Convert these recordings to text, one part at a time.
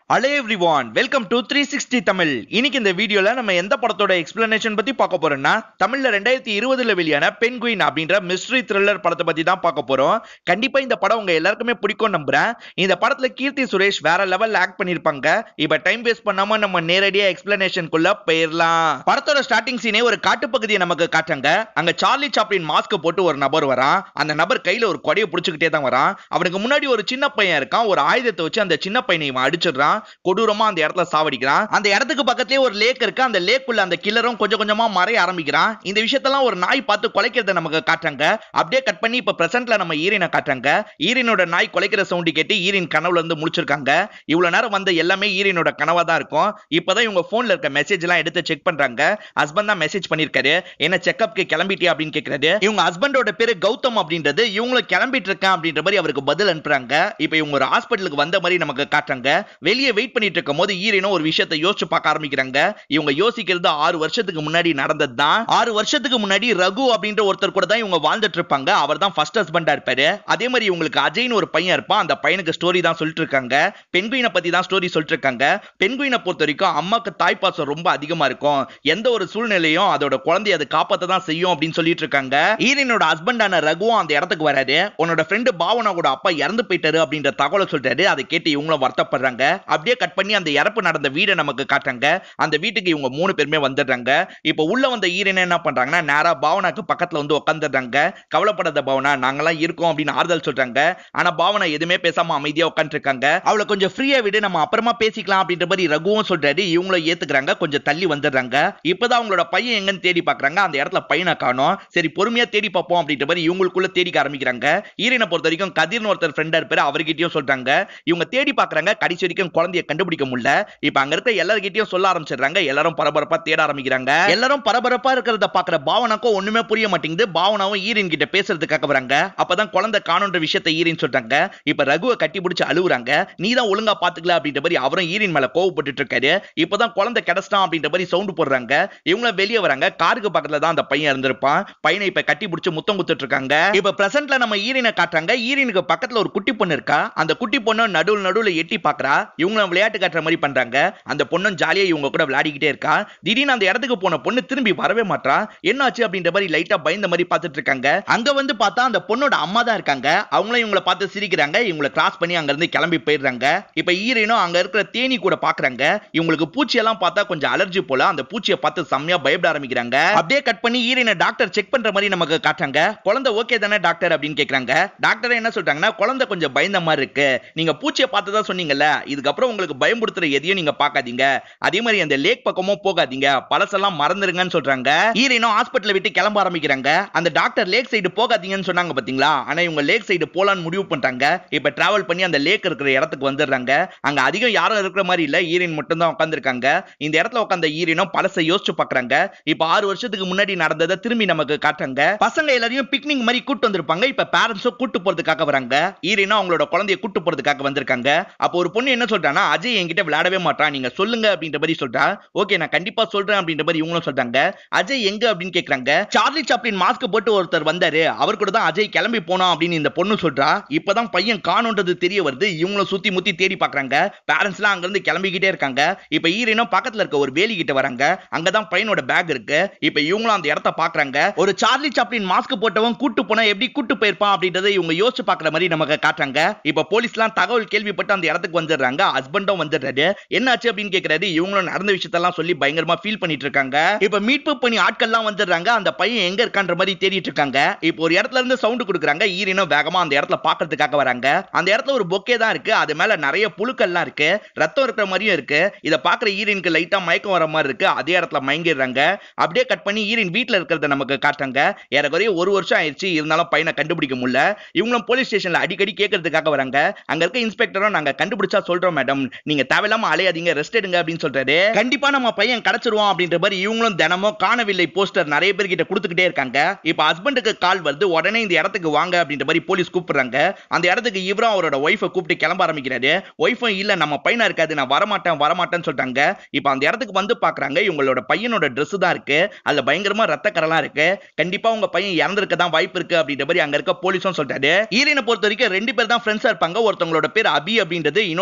hello everyone welcome to three sixty Tamil இன்னைக்கு இந்த வீடியோல நம்ம எந்த படத்தோட எக்ஸ்பிளனேஷன் பத்தி பார்க்க போறோம்னா தமிழ்ல ரெண்டாயிரத்தி இருபதுல வெளியான பென்குயின் அப்படின்ற மிஸ்ட்ரி த்ரில்லர் படத்தை பத்தி தான் பார்க்க போறோம் கண்டிப்பா இந்த படம் உங்க எல்லாருக்குமே பிடிக்கும் நம்புறேன் இந்த படத்துல கீர்த்தி சுரேஷ் வேற லெவல்ல ஆக்ட் பண்ணிருப்பாங்க இப்ப டைம் வேஸ்ட் பண்ணாம நம்ம நேரடியா எக்ஸ்பிளனேஷனுக்குள்ள போயிடலாம் படத்தோட ஸ்டார்டிங் சீனே ஒரு காட்டுப்பகுதியை நமக்கு காட்டுறாங்க அங்க சார்லி சாப்ளின் மாஸ்க் போட்டு ஒரு நபர் வரான் அந்த நபர் கையில ஒரு கொடையை பிடிச்சுக்கிட்டே தான் வரான் அவனுக்கு முன்னாடி ஒரு சின்ன பையன் இருக்கான் ஒரு ஆயுதத்தை வச்சு அந்த சின்ன பையனை இவன் அடிச்சிடுறான் கொடூரமா அந்த இடத்துல சாவடிக்கிறான் அந்த இடத்துக்கு பக்கத்துலயே ஒரு லேக் இருக்கு அந்த லேக்குள்ள அந்த கில்லரும் கொஞ்சம் கொஞ்சமா மறைய ஆரம்பிக்கிறான் இந்த விஷயத்தெல்லாம் ஒரு நாய் பார்த்து கொலைக்கிறத நமக்கு காட்டுறாங்க அப்படியே கட் பண்ணி இப்ப பிரசன்ட்ல நம்ம ஈரினை காட்டுறாங்க ஈரினோட நாய் கொலைக்கிற சவுண்டு கேட்டு ஈரின் கனவுல இருந்து முழிச்சிருக்காங்க இவ்வளவு நேரம் வந்த எல்லாமே ஈரினோட கனவா தான் இருக்கும் இப்பதான் இவங்க போன்ல இருக்க மெசேஜ் எல்லாம் எடுத்து செக் பண்றாங்க ஹஸ்பண்ட் தான் மெசேஜ் பண்ணிருக்காரு என்ன செக்அப்க்கு கிளம்பிட்டியா அப்படின்னு கேக்குறாரு இவங்க ஹஸ்பண்டோட பேரு கௌதம் அப்படின்றது இவங்களும் கிளம்பிட்டு இருக்கேன் அப்படின்ற மாதிரி அவருக்கு பதில் அனுப்புறாங்க இப்ப இவங்க ஒரு ஹாஸ்பிட்டலுக்கு வந்த மாதிரி நமக்கு காட்டுறாங்க வெளியே வெயிட் பண்ணிட்டு இருக்கும் போது ஈரனும் ஒரு விஷயத்தை யோசிச்சு பார்க்க ஆரம்பிக்கிறாங்க இவங்க யோசிக்கிறது ஆறு வருஷத்துக்கு முன்னாடி நடந்தது தான் ஆறு வருஷத்துக்கு முன்னாடி ரகு அப்படின்ற ஒருத்தர் கூட தான் இவங்க வாழ்ந்துட்டு இருப்பாங்க அவர் தான் ஃபர்ஸ்ட் ஹஸ்பண்டா இருப்பாரு அதே மாதிரி இவங்களுக்கு அஜய்னு ஒரு பையன் இருப்பான் அந்த பையனுக்கு ஸ்டோரி தான் சொல்லிட்டு இருக்காங்க பெண்குயினை பத்தி தான் ஸ்டோரி சொல்லிட்டு இருக்காங்க பெண்குயினை பொறுத்த வரைக்கும் அம்மாக்கு தாய்ப்பாசம் ரொம்ப அதிகமா இருக்கும் எந்த ஒரு சூழ்நிலையும் அதோட குழந்தைய அது காப்பாத்த தான் செய்யும் அப்படின்னு சொல்லிட்டு இருக்காங்க ஈரனோட ஹஸ்பண்டான ரகுவும் அந்த இடத்துக்கு வராரு உன்னோட ஃப்ரெண்டு பாவனா கூட அப்பா இறந்து போயிட்டாரு அப்படின்ற தகவலை சொல்றாரு அதை கேட்டு இவங்களும் வருத்தப்படுறாங்க அப்படியே கட் பண்ணி அந்த இறப்பு நடந்த வீடை நமக்கு காட்டுறாங்க அந்த வீட்டுக்கு இவங்க மூணு பேருமே வந்துடுறாங்க இப்போ உள்ள வந்த ஈரனை என்ன பண்றாங்கன்னா நேரா பாவனாக்கு பக்கத்துல வந்து உட்காந்துடுறாங்க கவலைப்படாத பாவனா நாங்கெல்லாம் இருக்கோம் அப்படின்னு ஆறுதல் சொல்றாங்க ஆனா பாவனா எதுவுமே பேசாம அமைதியா உட்காந்துருக்காங்க அவளை கொஞ்சம் ஃப்ரீயா விடு நம்ம அப்புறமா பேசிக்கலாம் அப்படின்ற மாதிரி ரகுவும் சொல்றாரு இவங்களும் ஏத்துக்கிறாங்க கொஞ்சம் தள்ளி வந்துடுறாங்க இப்பதான் அவங்களோட பையன் எங்கன்னு தேடி பாக்குறாங்க அந்த இடத்துல பையனை காணோம் சரி பொறுமையா தேடி பார்ப்போம் அப்படின்ற மாதிரி இவங்களுக்குள்ள தேடிக்க ஆரம்பிக்கிறாங்க ஈரனை பொறுத்த வரைக்கும் கதிர்னு ஒருத்தர் ஃப்ரெண்டா இருப்பாரு அவர்கிட்டயும் சொல்றாங்க இவங்க தேடி பாக்குறாங்க கடைசி வரைக்கும் குழந்தைய கண்டுபிடிக்க முடியல இப்ப அங்க இருக்க எல்லார்கிட்டயும் சொல்ல ஆரம்பிச்சிடுறாங்க எல்லாரும் பரபரப்பா தேட ஆரம்பிக்கிறாங்க எல்லாரும் பரபரப்பா இருக்கிறத பாக்குற பாவனாக்கும் ஒண்ணுமே புரிய மாட்டேங்குது பாவனாவும் ஈரின் கிட்ட பேசுறதுக்காக வராங்க அப்பதான் குழந்தை காணுன்ற விஷயத்தை ஈரின் சொல்றாங்க இப்ப ரகுவை கட்டி பிடிச்சு அழுகுறாங்க நீ தான் ஒழுங்கா பாத்துக்கல அப்படின்ற மாதிரி அவரும் ஈரின் மேல கோவப்பட்டு இருக்காரு இப்பதான் குழந்தை கிடைச்சிட்டான் அப்படின்ற மாதிரி சவுண்ட் போடுறாங்க இவங்களும் வெளியே வராங்க காருக்கு பக்கத்துல தான் அந்த பையன் இருந்திருப்பான் பையனை இப்ப கட்டி பிடிச்சு முத்தம் குத்துட்டு இருக்காங்க இப்ப பிரசன்ட்ல நம்ம ஈரினை காட்டுறாங்க ஈரினுக்கு பக்கத்துல ஒரு குட்டி பொண்ணு இருக்கா அந்த குட்டி பொண்ணு நடுவுல நடுவுல எட்டி பாக்குறா இவங்களும் விளையாட்டு காட்டுற மாதிரி பண்றாங்க அந்த பொண்ணும் ஜாலியா இவங்க கூட விளையாடிக்கிட்டே இருக்கா திடீர்னு அந்த இடத்துக்கு போன பொண்ணு திரும்பி வரவே மாட்டா என்னாச்சு அப்படின்ற மாதிரி லைட்டா பயந்த மாதிரி பார்த்துட்டு இருக்காங்க அங்க வந்து பார்த்தா அந்த பொண்ணோட அம்மா தான் இருக்காங்க அவங்களும் இவங்களை பார்த்து சிரிக்கிறாங்க இவங்களை கிராஸ் பண்ணி அங்க இருந்து கிளம்பி போயிடுறாங்க இப்ப ஈரனும் அங்க இருக்கிற தேனி கூட பாக்குறாங்க இவங்களுக்கு பூச்சி எல்லாம் பார்த்தா கொஞ்சம் அலர்ஜி போல அந்த பூச்சியை பார்த்து செம்மையா பயப்பட ஆரம்பிக்கிறாங்க அப்படியே கட் பண்ணி ஈரனை டாக்டர் செக் பண்ற மாதிரி நமக்கு காட்டுறாங்க குழந்தை ஓகே தானே டாக்டர் அப்படின்னு கேக்குறாங்க டாக்டர் என்ன சொல்றாங்கன்னா குழந்தை கொஞ்சம் பயந்த மாதிரி இருக்கு நீங்க பூச்சியை பார்த்து தான் சொன்னீங்கல்ல இதுக்கப்புறம் உங்களுக்கு பயமுடுத்துற எதையும் நீங்க பார்க்காதீங்க அதே மாதிரி அந்த லேக் பக்கமும் போகாதீங்க பழசெல்லாம் மறந்துருங்கன்னு சொல்றாங்க ஈரனும் ஹாஸ்பிட்டல் விட்டு கிளம்ப ஆரம்பிக்கிறாங்க அந்த டாக்டர் லேக் சைடு போகாதீங்கன்னு சொன்னாங்க பாத்தீங்களா ஆனா இவங்க லேக் சைடு போலான்னு முடிவு பண்ணிட்டாங்க இப்ப டிராவல் பண்ணி அந்த லேக் இருக்கிற இடத்துக்கு வந்துடுறாங்க அங்க அதிகம் யாரும் இருக்கிற மாதிரி இல்ல ஈரின் மட்டும் தான் உட்காந்துருக்காங்க இந்த இடத்துல உட்காந்த ஈரினும் பழசை யோசிச்சு பாக்குறாங்க இப்ப ஆறு வருஷத்துக்கு முன்னாடி நடந்ததை திரும்பி நமக்கு காட்டுறாங்க பசங்க எல்லாரையும் பிக்னிக் மாதிரி கூட்டு வந்திருப்பாங்க இப்ப பேரண்ட்ஸும் கூட்டு போறதுக்காக வராங்க ஈரினும் அவங்களோட குழந்தைய கூட்டு போறதுக்காக வந்திருக்காங்க அப்போ ஒரு பொண்ணு என்ன சொல்றான்னா அஜய் என்கிட்ட விளையாடவே மாட்டான் நீங்க சொல்லுங்க அப்படின்ற மாதிரி சொல்றா ஓகே நான் கண்டிப்பா சொல்றேன் அப்படின்ற மாதிரி இவங்களும் சொல்றாங்க அஜய் எங்க அப்படின்னு கேக்குறாங்க சார்லி சாப்ளின் மாஸ்க் போட்டு ஒருத்தர் வந்தாரு அவர் கூட தான் அஜய் கிளம்பி போனோம் அப்படின்னு இந்த பொண்ணு சொல்றா இப்பதான் பையன் காணுன்றது தெரிய வருது இவங்களும் சுத்தி முத்தி தேடி பாக்குறாங்க பேரண்ட்ஸ் எல்லாம் அங்க இருந்து கிளம்பிக்கிட்டே இருக்காங்க இப்ப ஈரனும் பக்கத்துல இருக்க ஒரு வேலி கிட்ட வராங்க அங்கதான் பையனோட பேக் இருக்கு இப்ப இவங்களும் அந்த இடத்த பாக்குறாங்க ஒரு சார்லி சாப்ளின் மாஸ்க் போட்டவன் கூட்டு போனா எப்படி கூட்டு போயிருப்பான் அப்படின்றத இவங்க யோசிச்சு பாக்குற மாதிரி நமக்கு காட்டுறாங்க இப்ப போலீஸ்லாம் தகவல் கேள்விப்பட்டு அந்த இடத்துக்கு வந்துடுறாங்க ஹஸ்பண்டும் வந்துடுறாரு என்னாச்சு அப்படின்னு கேக்குறாரு இவங்களும் நடந்த விஷயத்தெல்லாம் சொல்லி பயங்கரமா ஃபீல் பண்ணிட்டு இருக்காங்க இப்ப மீட்பு பண்ணி ஆட்கள்லாம் வந்துடுறாங்க அந்த பையன் எங்க இருக்கான்ற மாதிரி தேடிட்டு இருக்காங்க இப்போ ஒரு இடத்துல இருந்து சவுண்ட் கொடுக்குறாங்க ஈரினும் வேகமா அந்த இடத்துல பாக்குறதுக்காக வராங்க அந்த இடத்துல ஒரு பொக்கே தான் இருக்கு அது மேல நிறைய புழுக்கள்லாம் இருக்கு ரத்தம் இருக்கிற மாதிரியும் இருக்கு இத பாக்குற ஈரினுக்கு லைட்டா மயக்கம் வர மாதிரி இருக்கு அதே இடத்துல மயங்கிடுறாங்க அப்படியே கட் பண்ணி ஈரின் வீட்ல இருக்கிறத நமக்கு காட்டுறாங்க ஏறக்குறைய ஒரு வருஷம் ஆயிடுச்சு இருந்தாலும் பையனை கண்டுபிடிக்க முடியல இவங்களும் போலீஸ் ஸ்டேஷன்ல அடிக்கடி கேட்கறதுக்காக வராங்க அங்க இருக்க இன்ஸ்பெக்டரும் நாங்க கண்டுபிடிச்சா சொல்றோம் மேடம் நீங்க தேவையில்லாம அலையாதீங்க ரெஸ்ட் எடுங்க அப்படின்னு சொல்றாரு கண்டிப்பா நம்ம பையன் கிடைச்சிருவோம் அப்படின்ற மாதிரி இவங்களும் தினமும் காணவில்லை போஸ்டர் நிறைய பேர் கிட்ட கொடுத்துக்கிட்டே இருக்காங்க இப்ப ஹஸ்பண்டுக்கு கால் வருது உடனே இந்த இடத்துக்கு வாங்க அப்படின்ற மாதிரி போலீஸ் கூப்பிடுறாங்க அந்த இடத்துக்கு இவரும் அவரோட ஒய்ஃபை கூப்பிட்டு கிளம்ப ஆரம்பிக்கிறாரு ஒய்ஃபும் இல்ல நம்ம பையனா இருக்காது நான் வரமாட்டேன் வரமாட்டேன்னு சொல்லிட்டாங்க இப்ப அந்த இடத்துக்கு வந்து பாக்குறாங்க இவங்களோட பையனோட Dress தான் இருக்கு அதுல பயங்கரமா ரத்த கரெல்லாம் இருக்கு கண்டிப்பா உங்க பையன் இறந்திருக்க தான் வாய்ப்பு இருக்கு அப்படின்ற மாதிரி அங்க இருக்க போலீஸும் சொல்லிட்டாரு ஈரனை பொறுத்த வரைக்கும் ரெண்டு பேர் தான் ஃப்ரெண்ட்ஸா இருப்பாங்க ஒருத்தவங்களோட பேர் அபி அப்படின்றது இன்னொருத்தவங்களோட பேர்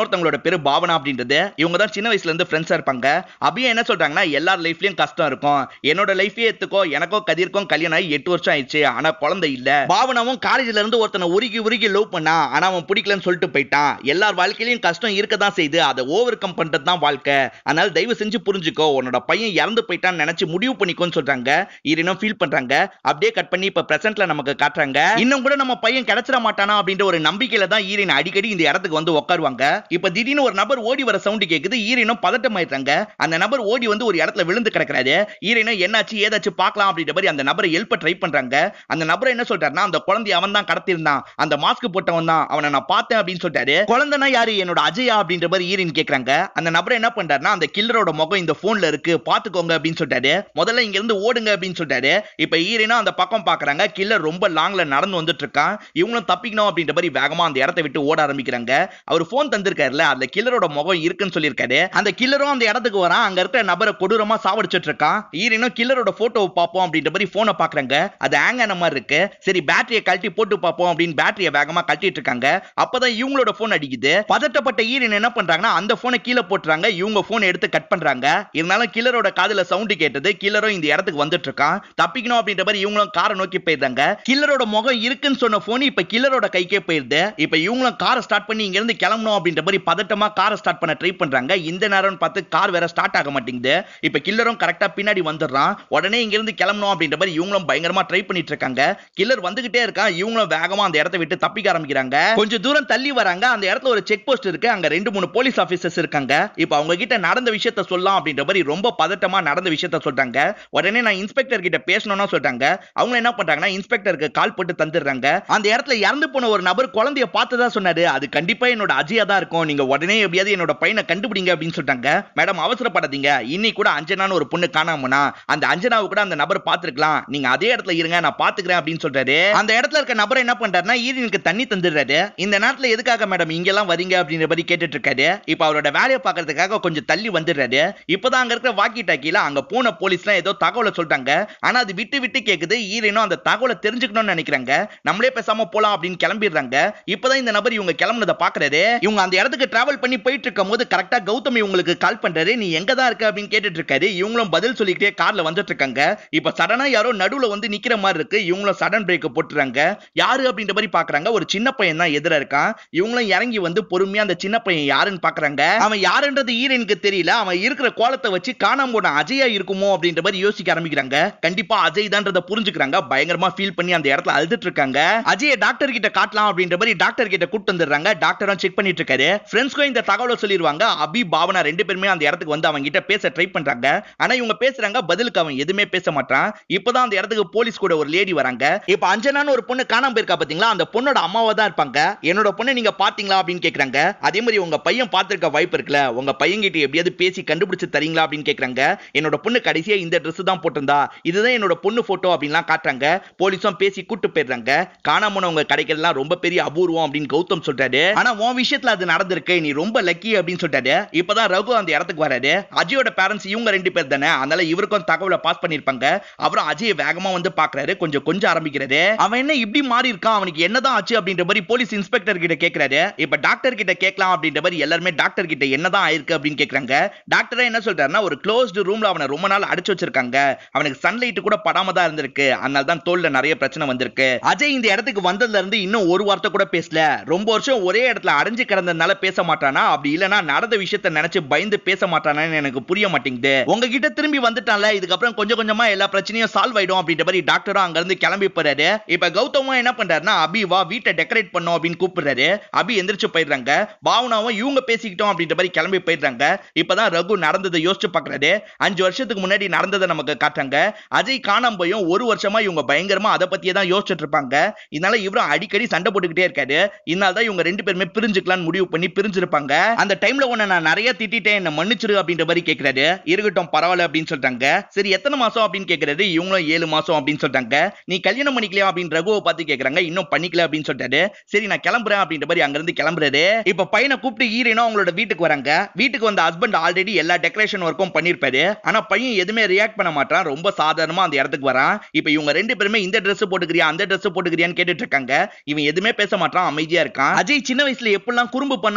பேரு பாவனா அப்படின்றது இவங்க தான் சின்ன வயசுல இருந்து ஃப்ரெண்ட்ஸா இருப்பாங்க அபியும் என்ன சொல்றாங்கன்னா எல்லார் லைஃப்லயும் கஷ்டம் இருக்கும் என்னோட லைஃபே எடுத்துக்கோ எனக்கும் கதிர்க்கும் கல்யாணம் ஆகி எட்டு வருஷம் ஆயிடுச்சு ஆனா குழந்தை இல்ல பாவனாவும் காலேஜ்ல இருந்து ஒருத்தனை உருகி உருகி லவ் பண்ணா ஆனா அவன் பிடிக்கலன்னு சொல்லிட்டு போயிட்டான் எல்லார் வாழ்க்கையிலயும் கஷ்டம் இருக்க தான் செய்யுது அதை ஓவர் கம் பண்றது தான் வாழ்க்கை அதனால தயவு செஞ்சு புரிஞ்சுக்கோ உன்னோட பையன் இறந்து போயிட்டான்னு நினைச்சு முடிவு பண்ணிக்கோன்னு சொல்றாங்க ஈரினும் ஃபீல் பண்றாங்க அப்படியே கட் பண்ணி இப்ப பிரசன்ட்ல நமக்கு காட்டுறாங்க இன்னும் கூட நம்ம பையன் கிடைச்சிட மாட்டானா அப்படின்ற ஒரு நம்பிக்கையில தான் ஈரின் அடிக்கடி இந்த இடத்துக்கு வந்து உட்காருவாங்க இப்ப திடீர்னு ஒரு நபர் ஓடி வர சவுண்ட் கேக்குது ஈரினும் பதட்டம் ஆயிடுறாங்க அந்த நபர் ஓடி வந்து ஒரு இடத்துல விழுந்து கிடக்குறாரு ஈரினும் என்னாச்சு ஏதாச்சும் பார்க்கலாம் அப்படின்ற மாதிரி அந்த நபரை எழுப்ப ட்ரை பண்றாங்க அந்த நபர் என்ன சொல்றாருன்னா அந்த குழந்தை அவன் தான் கடத்திருந்தான் அந்த மாஸ்க் போட்டவன் தான் அவனை நான் பார்த்தேன் அப்படின்னு சொல்லிட்டாரு குழந்தைனா யாரு என்னோட அஜயா அப்படின்ற மாதிரி ஈரின் கேக்குறாங்க அந்த நபர் என்ன பண்றாருன்னா அந்த கில்லரோட முகம் இந்த போன்ல இருக்கு பாத்துக்கோங்க அப்படின்னு சொல்லிட்டாரு முதல்ல இங்க இருந்து ஓடுங்க அப்படின்னு சொல்லிட்டாரு இப்ப ஈரினா அந்த பக்கம் பாக்குறாங்க கில்லர் ரொம்ப லாங்ல நடந்து வந்துட்டு இருக்கான் இவங்களும் தப்பிக்கணும் அப்படின்ற மாதிரி வேகமா அந்த இடத்தை விட்டு ஓட ஆரம்பிக்கிறாங்க அவர் போன் தந்திருக்காருல அந்த கில்லரோட முகம் இருக்குன்னு சொல்லியிருக்காரு அந்த கில்லரும் அந்த இடத்துக்கு வரான் அங்க இருக்கிற நபரை கொடூரமா சாவடிச்சிட்டு இருக்கான் ஈரினும் கில்லரோட போட்டோவை பார்ப்போம் அப்படின்ற மாதிரி போனை பாக்குறாங்க அது ஹேங் ஆன மாதிரி இருக்கு சரி பேட்டரியை கழட்டி போட்டு பார்ப்போம் அப்படின்னு பேட்டரியை வேகமா கழட்டிட்டு இருக்காங்க அப்பதான் இவங்களோட போன் அடிக்குது பதட்டப்பட்ட ஈரின் என்ன பண்றாங்கன்னா அந்த போனை கீழே போட்டுறாங்க இவங்க போன் எடுத்து கட் பண்றாங்க இருந்தாலும் கில்லரோட காதுல சவுண்ட் கேட்டது கில்லரும் இந்த இடத்துக்கு வந்துட்டு இருக்கான் தப்பிக்கணும் அப்படின்ற மாதிரி இவங்களும் காரை நோக்கி போயிருந்தாங்க கில்லரோட முகம் இருக்குன்னு சொன்ன போன் இப்ப கில்லரோட கைக்கே போயிருது இப்ப இவங்களும் காரை ஸ்டார்ட் பண்ணி இங்க இருந்து கிளம்பணும் அப்படின்ற மாதிரி பதட்டமா காரை ஸ்டார்ட் பண்ண ட்ரை பண்றாங்க இந்த நேரம் பார்த்து கார் வேற ஸ்டார்ட் ஆக மாட்டேங்குது இப்ப கில்லரும் கரெக்டா பின்னாடி வந்துடுறான் உடனே இங்க இருந்து கிளம்பணும் அப்படின்ற மாதிரி இவங்களும் பயங்கரமா ட்ரை பண்ணிட்டு இருக்காங்க கில்லர் வந்துகிட்டே இருக்கான் இவங்களும் வேகமா அந்த இடத்தை விட்டு தப்பிக்க ஆரம்பிக்கிறாங்க கொஞ்சம் தூரம் தள்ளி வராங்க அந்த இடத்துல ஒரு செக் போஸ்ட் இருக்கு அங்க ரெண்டு மூணு போலீஸ் ஆபீசர்ஸ் இருக்காங்க இப்ப அவங்க கிட்ட நடந்த விஷயத்த சொல்லலாம் அப்படின்ற மாதிரி ரொம்ப பதட்டமா நடந்த விஷயத்த சொல்றாங்க உடனே நான் இன்ஸ்பெக்டர் கிட்ட பேசணும்னா சொல்றாங்க அவங்க என்ன பண்றாங்கன்னா இன்ஸ்பெக்டருக்கு கால் போட்டு தந்துடுறாங்க அந்த இடத்துல இறந்து போன ஒரு நபர் குழந்தைய பார்த்ததா சொன்னாரு அது கண்டிப்பா என்னோட அஜயா தான் இருக்கும் நீங்க உடனே எப்படியாவது என்னோட பையனை கண்டுபிடிங்க அப்படின்னு சொல்லிட்டாங்க மேடம் அவசரப்படாதீங்க இன்னைக்கு கூட அஞ்சனான்னு ஒரு பொண்ணு காணாமனா அந்த அஞ்சனாவை கூட அந்த நபர் பார்த்திருக்கலாம் நீங்க அதே இடத்துல இருங்க நான் பாத்துக்கிறேன் அப்படின்னு சொல்றாரு அந்த இடத்துல இருக்க நபர் என்ன பண்றாருன்னா ஈரனுக்கு தண்ணி தந்துடுறாரு இந்த நேரத்துல எதுக்காக மேடம் இங்கெல்லாம் வரீங்க அப்படின்ற மாதிரி கேட்டுட்டு இருக்காரு இப்ப அவரோட வேலையை பார்க்கறதுக்காக கொஞ்சம் தள்ளி வந்துடுறாரு இப்பதான் அங்க இருக்கிற வாக்கி டாக்கில அங்க போன போலீஸ்லாம் ஏதோ தகவலை சொல்லிட்டாங்க ஆனா அது விட்டு விட்டு கேக்குது ஈரனும் அந்த தகவலை தெரிஞ்சுக்கணும்னு நினைக்கிறாங்க நம்மளே பேசாம போலாம் அப்படின்னு கிளம்பிடுறாங்க இப்பதான் இந்த நபர் இவங்க கிளம்புனதை பாக்குறாரு இவங்க அந்த இடத்துக்கு டிராவல் பண்ணி போயிட்டு இருக்கும் போது கரெக்டா கௌதம் இவங்களுக்கு கால் பண்றாரு நீ எங்க தான் இருக்க அப்படின்னு கேட்டுட்டு இருக்காரு இவங்களும் பதில் சொல்லிக்கிட்டே கார்ல வந்துட்டு இருக்காங்க இப்ப சடனா யாரோ நடுவுல வந்து நிக்கிற மாதிரி இருக்கு இவங்களும் சடன் பிரேக் போட்டுறாங்க யாரு அப்படின்ற மாதிரி பாக்குறாங்க ஒரு சின்ன பையன் தான் எதிர இருக்கான் இவங்களும் இறங்கி வந்து பொறுமையா அந்த சின்ன பையன் யாருன்னு பாக்குறாங்க அவன் யாருன்றது ஈரனுக்கு தெரியல அவன் இருக்கிற கோலத்தை வச்சு காணாம போன அஜயா இருக்குமோ அப்படின்ற மாதிரி யோசிக்க ஆரம்பிக்கிறாங்க கண்டிப்பா அஜய் தான்றத புரிஞ்சுக்கிறாங்க பயங்கரமா ஃபீல் பண்ணி அந்த இடத்துல அழுதுட்டு இருக்காங்க அஜய டாக்டர் கிட்ட காட்டலாம் அப்படின்ற மாதிரி டாக்டர் கிட்ட கூட்டு வந்துடுறாங்க டாக்டரும் செக் பண்ணிட்டு இருக்காரு ஃப்ரெண்ட்ஸ்க்கும் இந்த தகவலை சொல்லிடுவாங்க அபி பாவனா ரெண்டு பேருமே அந்த இடத்துக்கு வந்து அவங்க கிட்ட பேச ட்ரை பண்றாங்க ஆனா இவங்க பேசுறாங்க பதிலுக்கு அவன் எதுவுமே பேச மாட்டான் இப்பதான் அந்த இடத்துக்கு போலீஸ் கூட ஒரு லேடி வராங்க இப்ப அஞ்சனான்னு ஒரு பொண்ணு காணாம போயிருக்கா பாத்தீங்களா அந்த பொண்ணோட அம்மாவா தான் இருப்பாங்க என்னோட பொண்ணை நீங்க பாத்தீங்களா அப்படின்னு கேக்குறாங்க அதே மாதிரி உங்க பையன் பார்த்திருக்க வாய்ப்பு இருக்குல்ல உங்க பையன் கிட்ட எப்படியாவது பேசி கண்டுபிடிச்சு தரீங்களா அப்படின்னு கேக்குறாங்க என்னோட பொண்ணு கடைசியா இந்த Dress தான் போட்டிருந்தா இதுதான் என்னோட பொண்ணு போட்டோ அப்படின்லாம் காட்டுறாங்க போலீஸும் பேசி கூட்டு போயிடுறாங்க காணாம போனவங்க கிடைக்கிறதுலாம் ரொம்ப பெரிய அபூர்வம் அப்படின்னு கௌதம் சொல்றாரு ஆனா உன் விஷயத்துல அது நடந்திருக்கு நீ ரொம்ப லக்கி அப்படின்னு சொல்றாரு இப்பதான் ரகு அந்த இடத்துக்கு வராரு அஜயோட பேரண்ட்ஸ் இவங்க ரெண்டு பேர் தானே அதனால இவருக்கும் தகவலை பாஸ் பண்ணிருப்பாங்க அப்புறம் அஜய் வேகமா வந்து பாக்குறாரு கொஞ்சம் கொஞ்சம் ஆரம்பிக்கிறாரு அவன் என்ன இப்படி மாறி இருக்கான் அவனுக்கு என்னதான் ஆச்சு அப்படின்ற மாதிரி போலீஸ் இன்ஸ்பெக்டர் கிட்ட கேக்குறாரு இப்ப டாக்டர் கிட்ட கேட்கலாம் அப்படின்ற மாதிரி எல்லாருமே டாக்டர் கிட்ட என்னதான் ஆயிருக்கு அப்படின்னு கேக்குறாங்க டாக்டரே என்ன சொல்றாருன்னா ஒரு க்ளோஸ்டு ரூம்ல அவனை ரொம்ப நாள் அடைச்சு வச்சிருக்காங்க அவனுக்கு சன்லைட் கூட படாம தான் இருந்திருக்கு அதனால தான் தோல்ல நிறைய பிரச்சனை வந்திருக்கு அஜய் இந்த இடத்துக்கு வந்ததுல இருந்து இன்னும் ஒரு வார்த்தை கூட பேசல ரொம்ப வருஷம் ஒரே இடத்துல அடைஞ்சு கிடந்ததுனால பேச மாட்டானா அப்படி இல்லனா நடந்த விஷயத்த நினைச்சு பயந்து பேச மாட்டானான்னு எனக்கு புரிய மாட்டேங்குது உங்ககிட்ட திரும்பி வந்துட்டான்ல இதுக்கப்புறம் கொஞ்சம் கொஞ்சமா எல்லா பிரச்சனையும் சால்வ் ஆயிடும் அப்படின்ற மாதிரி டாக்டரும் அங்க இருந்து கிளம்பி போறாரு இப்ப கௌதமும் என்ன பண்றாருன்னா அபி வா வீட்டை டெக்கரேட் பண்ணோம் அப்படின்னு கூப்பிடுறாரு அபி எந்திரிச்சு போயிடுறாங்க பாவனாவும் இவங்க பேசிக்கிட்டோம் அப்படின்ற மாதிரி கிளம்பி போயிடுறாங்க இப்பதான் ரகு நடந்ததை யோசிச்சு பாக்குறாரு அஞ்சு வருஷத்துக்கு முன்னாடி நடந்ததை நமக்கு காட்டுறாங்க அஜய் காணாம போயும் ஒரு வருஷமா இவங்க பயங்கரமா அதை பத்தியே தான் யோசிச்சுட்டு இருப்பாங்க இதனால இவரும் அடிக்கடி சண்டை போட்டுக்கிட்டே இருக்காரு இதனால தான் இவங்க ரெண்டு பேருமே பிரிஞ்சுக்கலாம்னு முடிவு பண்ணி பிரிஞ்சிருப்பாங்க அந்த டைம்ல உன்னை நான் நிறைய திட்டிட்டேன் என்ன மன்னிச்சிரு அப்படின்ற மாதிரி கேக்குறாரு இருக்கட்டும் பரவாயில்ல அப்படின்னு சொல்றாங்க சரி எத்தனை மாசம் அப்படின்னு கேக்குறாரு இவங்களும் ஏழு மாசம் அப்படின்னு சொல்றாங்க நீ கல்யாணம் பண்ணிக்கலையா அப்படின்னு ரகுவை பார்த்து கேக்குறாங்க இன்னும் பண்ணிக்கல அப்படின்னு சொல்றாரு சரி நான் கிளம்புறேன் அப்படின்ற மாதிரி அங்க இருந்து கிளம்புறாரு இப்ப பையனை கூப்பிட்டு ஈரனும் அவங்களோட வீட்டுக்கு வராங்க வீட்டுக்கு வந்த ஹஸ்பண்ட் ஆல்ரெடி எல்லா டெக்கரேஷன் ஒர்க்கும் பண்ணிருப்பாரு ஆனா பையன் எதுவுமே ரியாக்ட் பண்ண மாட்டான் ரொம்ப சாதாரணமா அந்த இடத்துக்கு வரான் இப்ப இவங்க ரெண்டு பேருமே இந்த Dress போட்டுக்கிறியா அந்த Dress போட்டுக்கிறியான்னு கேட்டுட்டு இருக்காங்க இவன் எதுவுமே பேச மாட்டான் அமைதியா இருக்கான் அஜய் சின்ன வயசுல எப்படிலாம் குறும்பு பண்ணா அப்படின்றத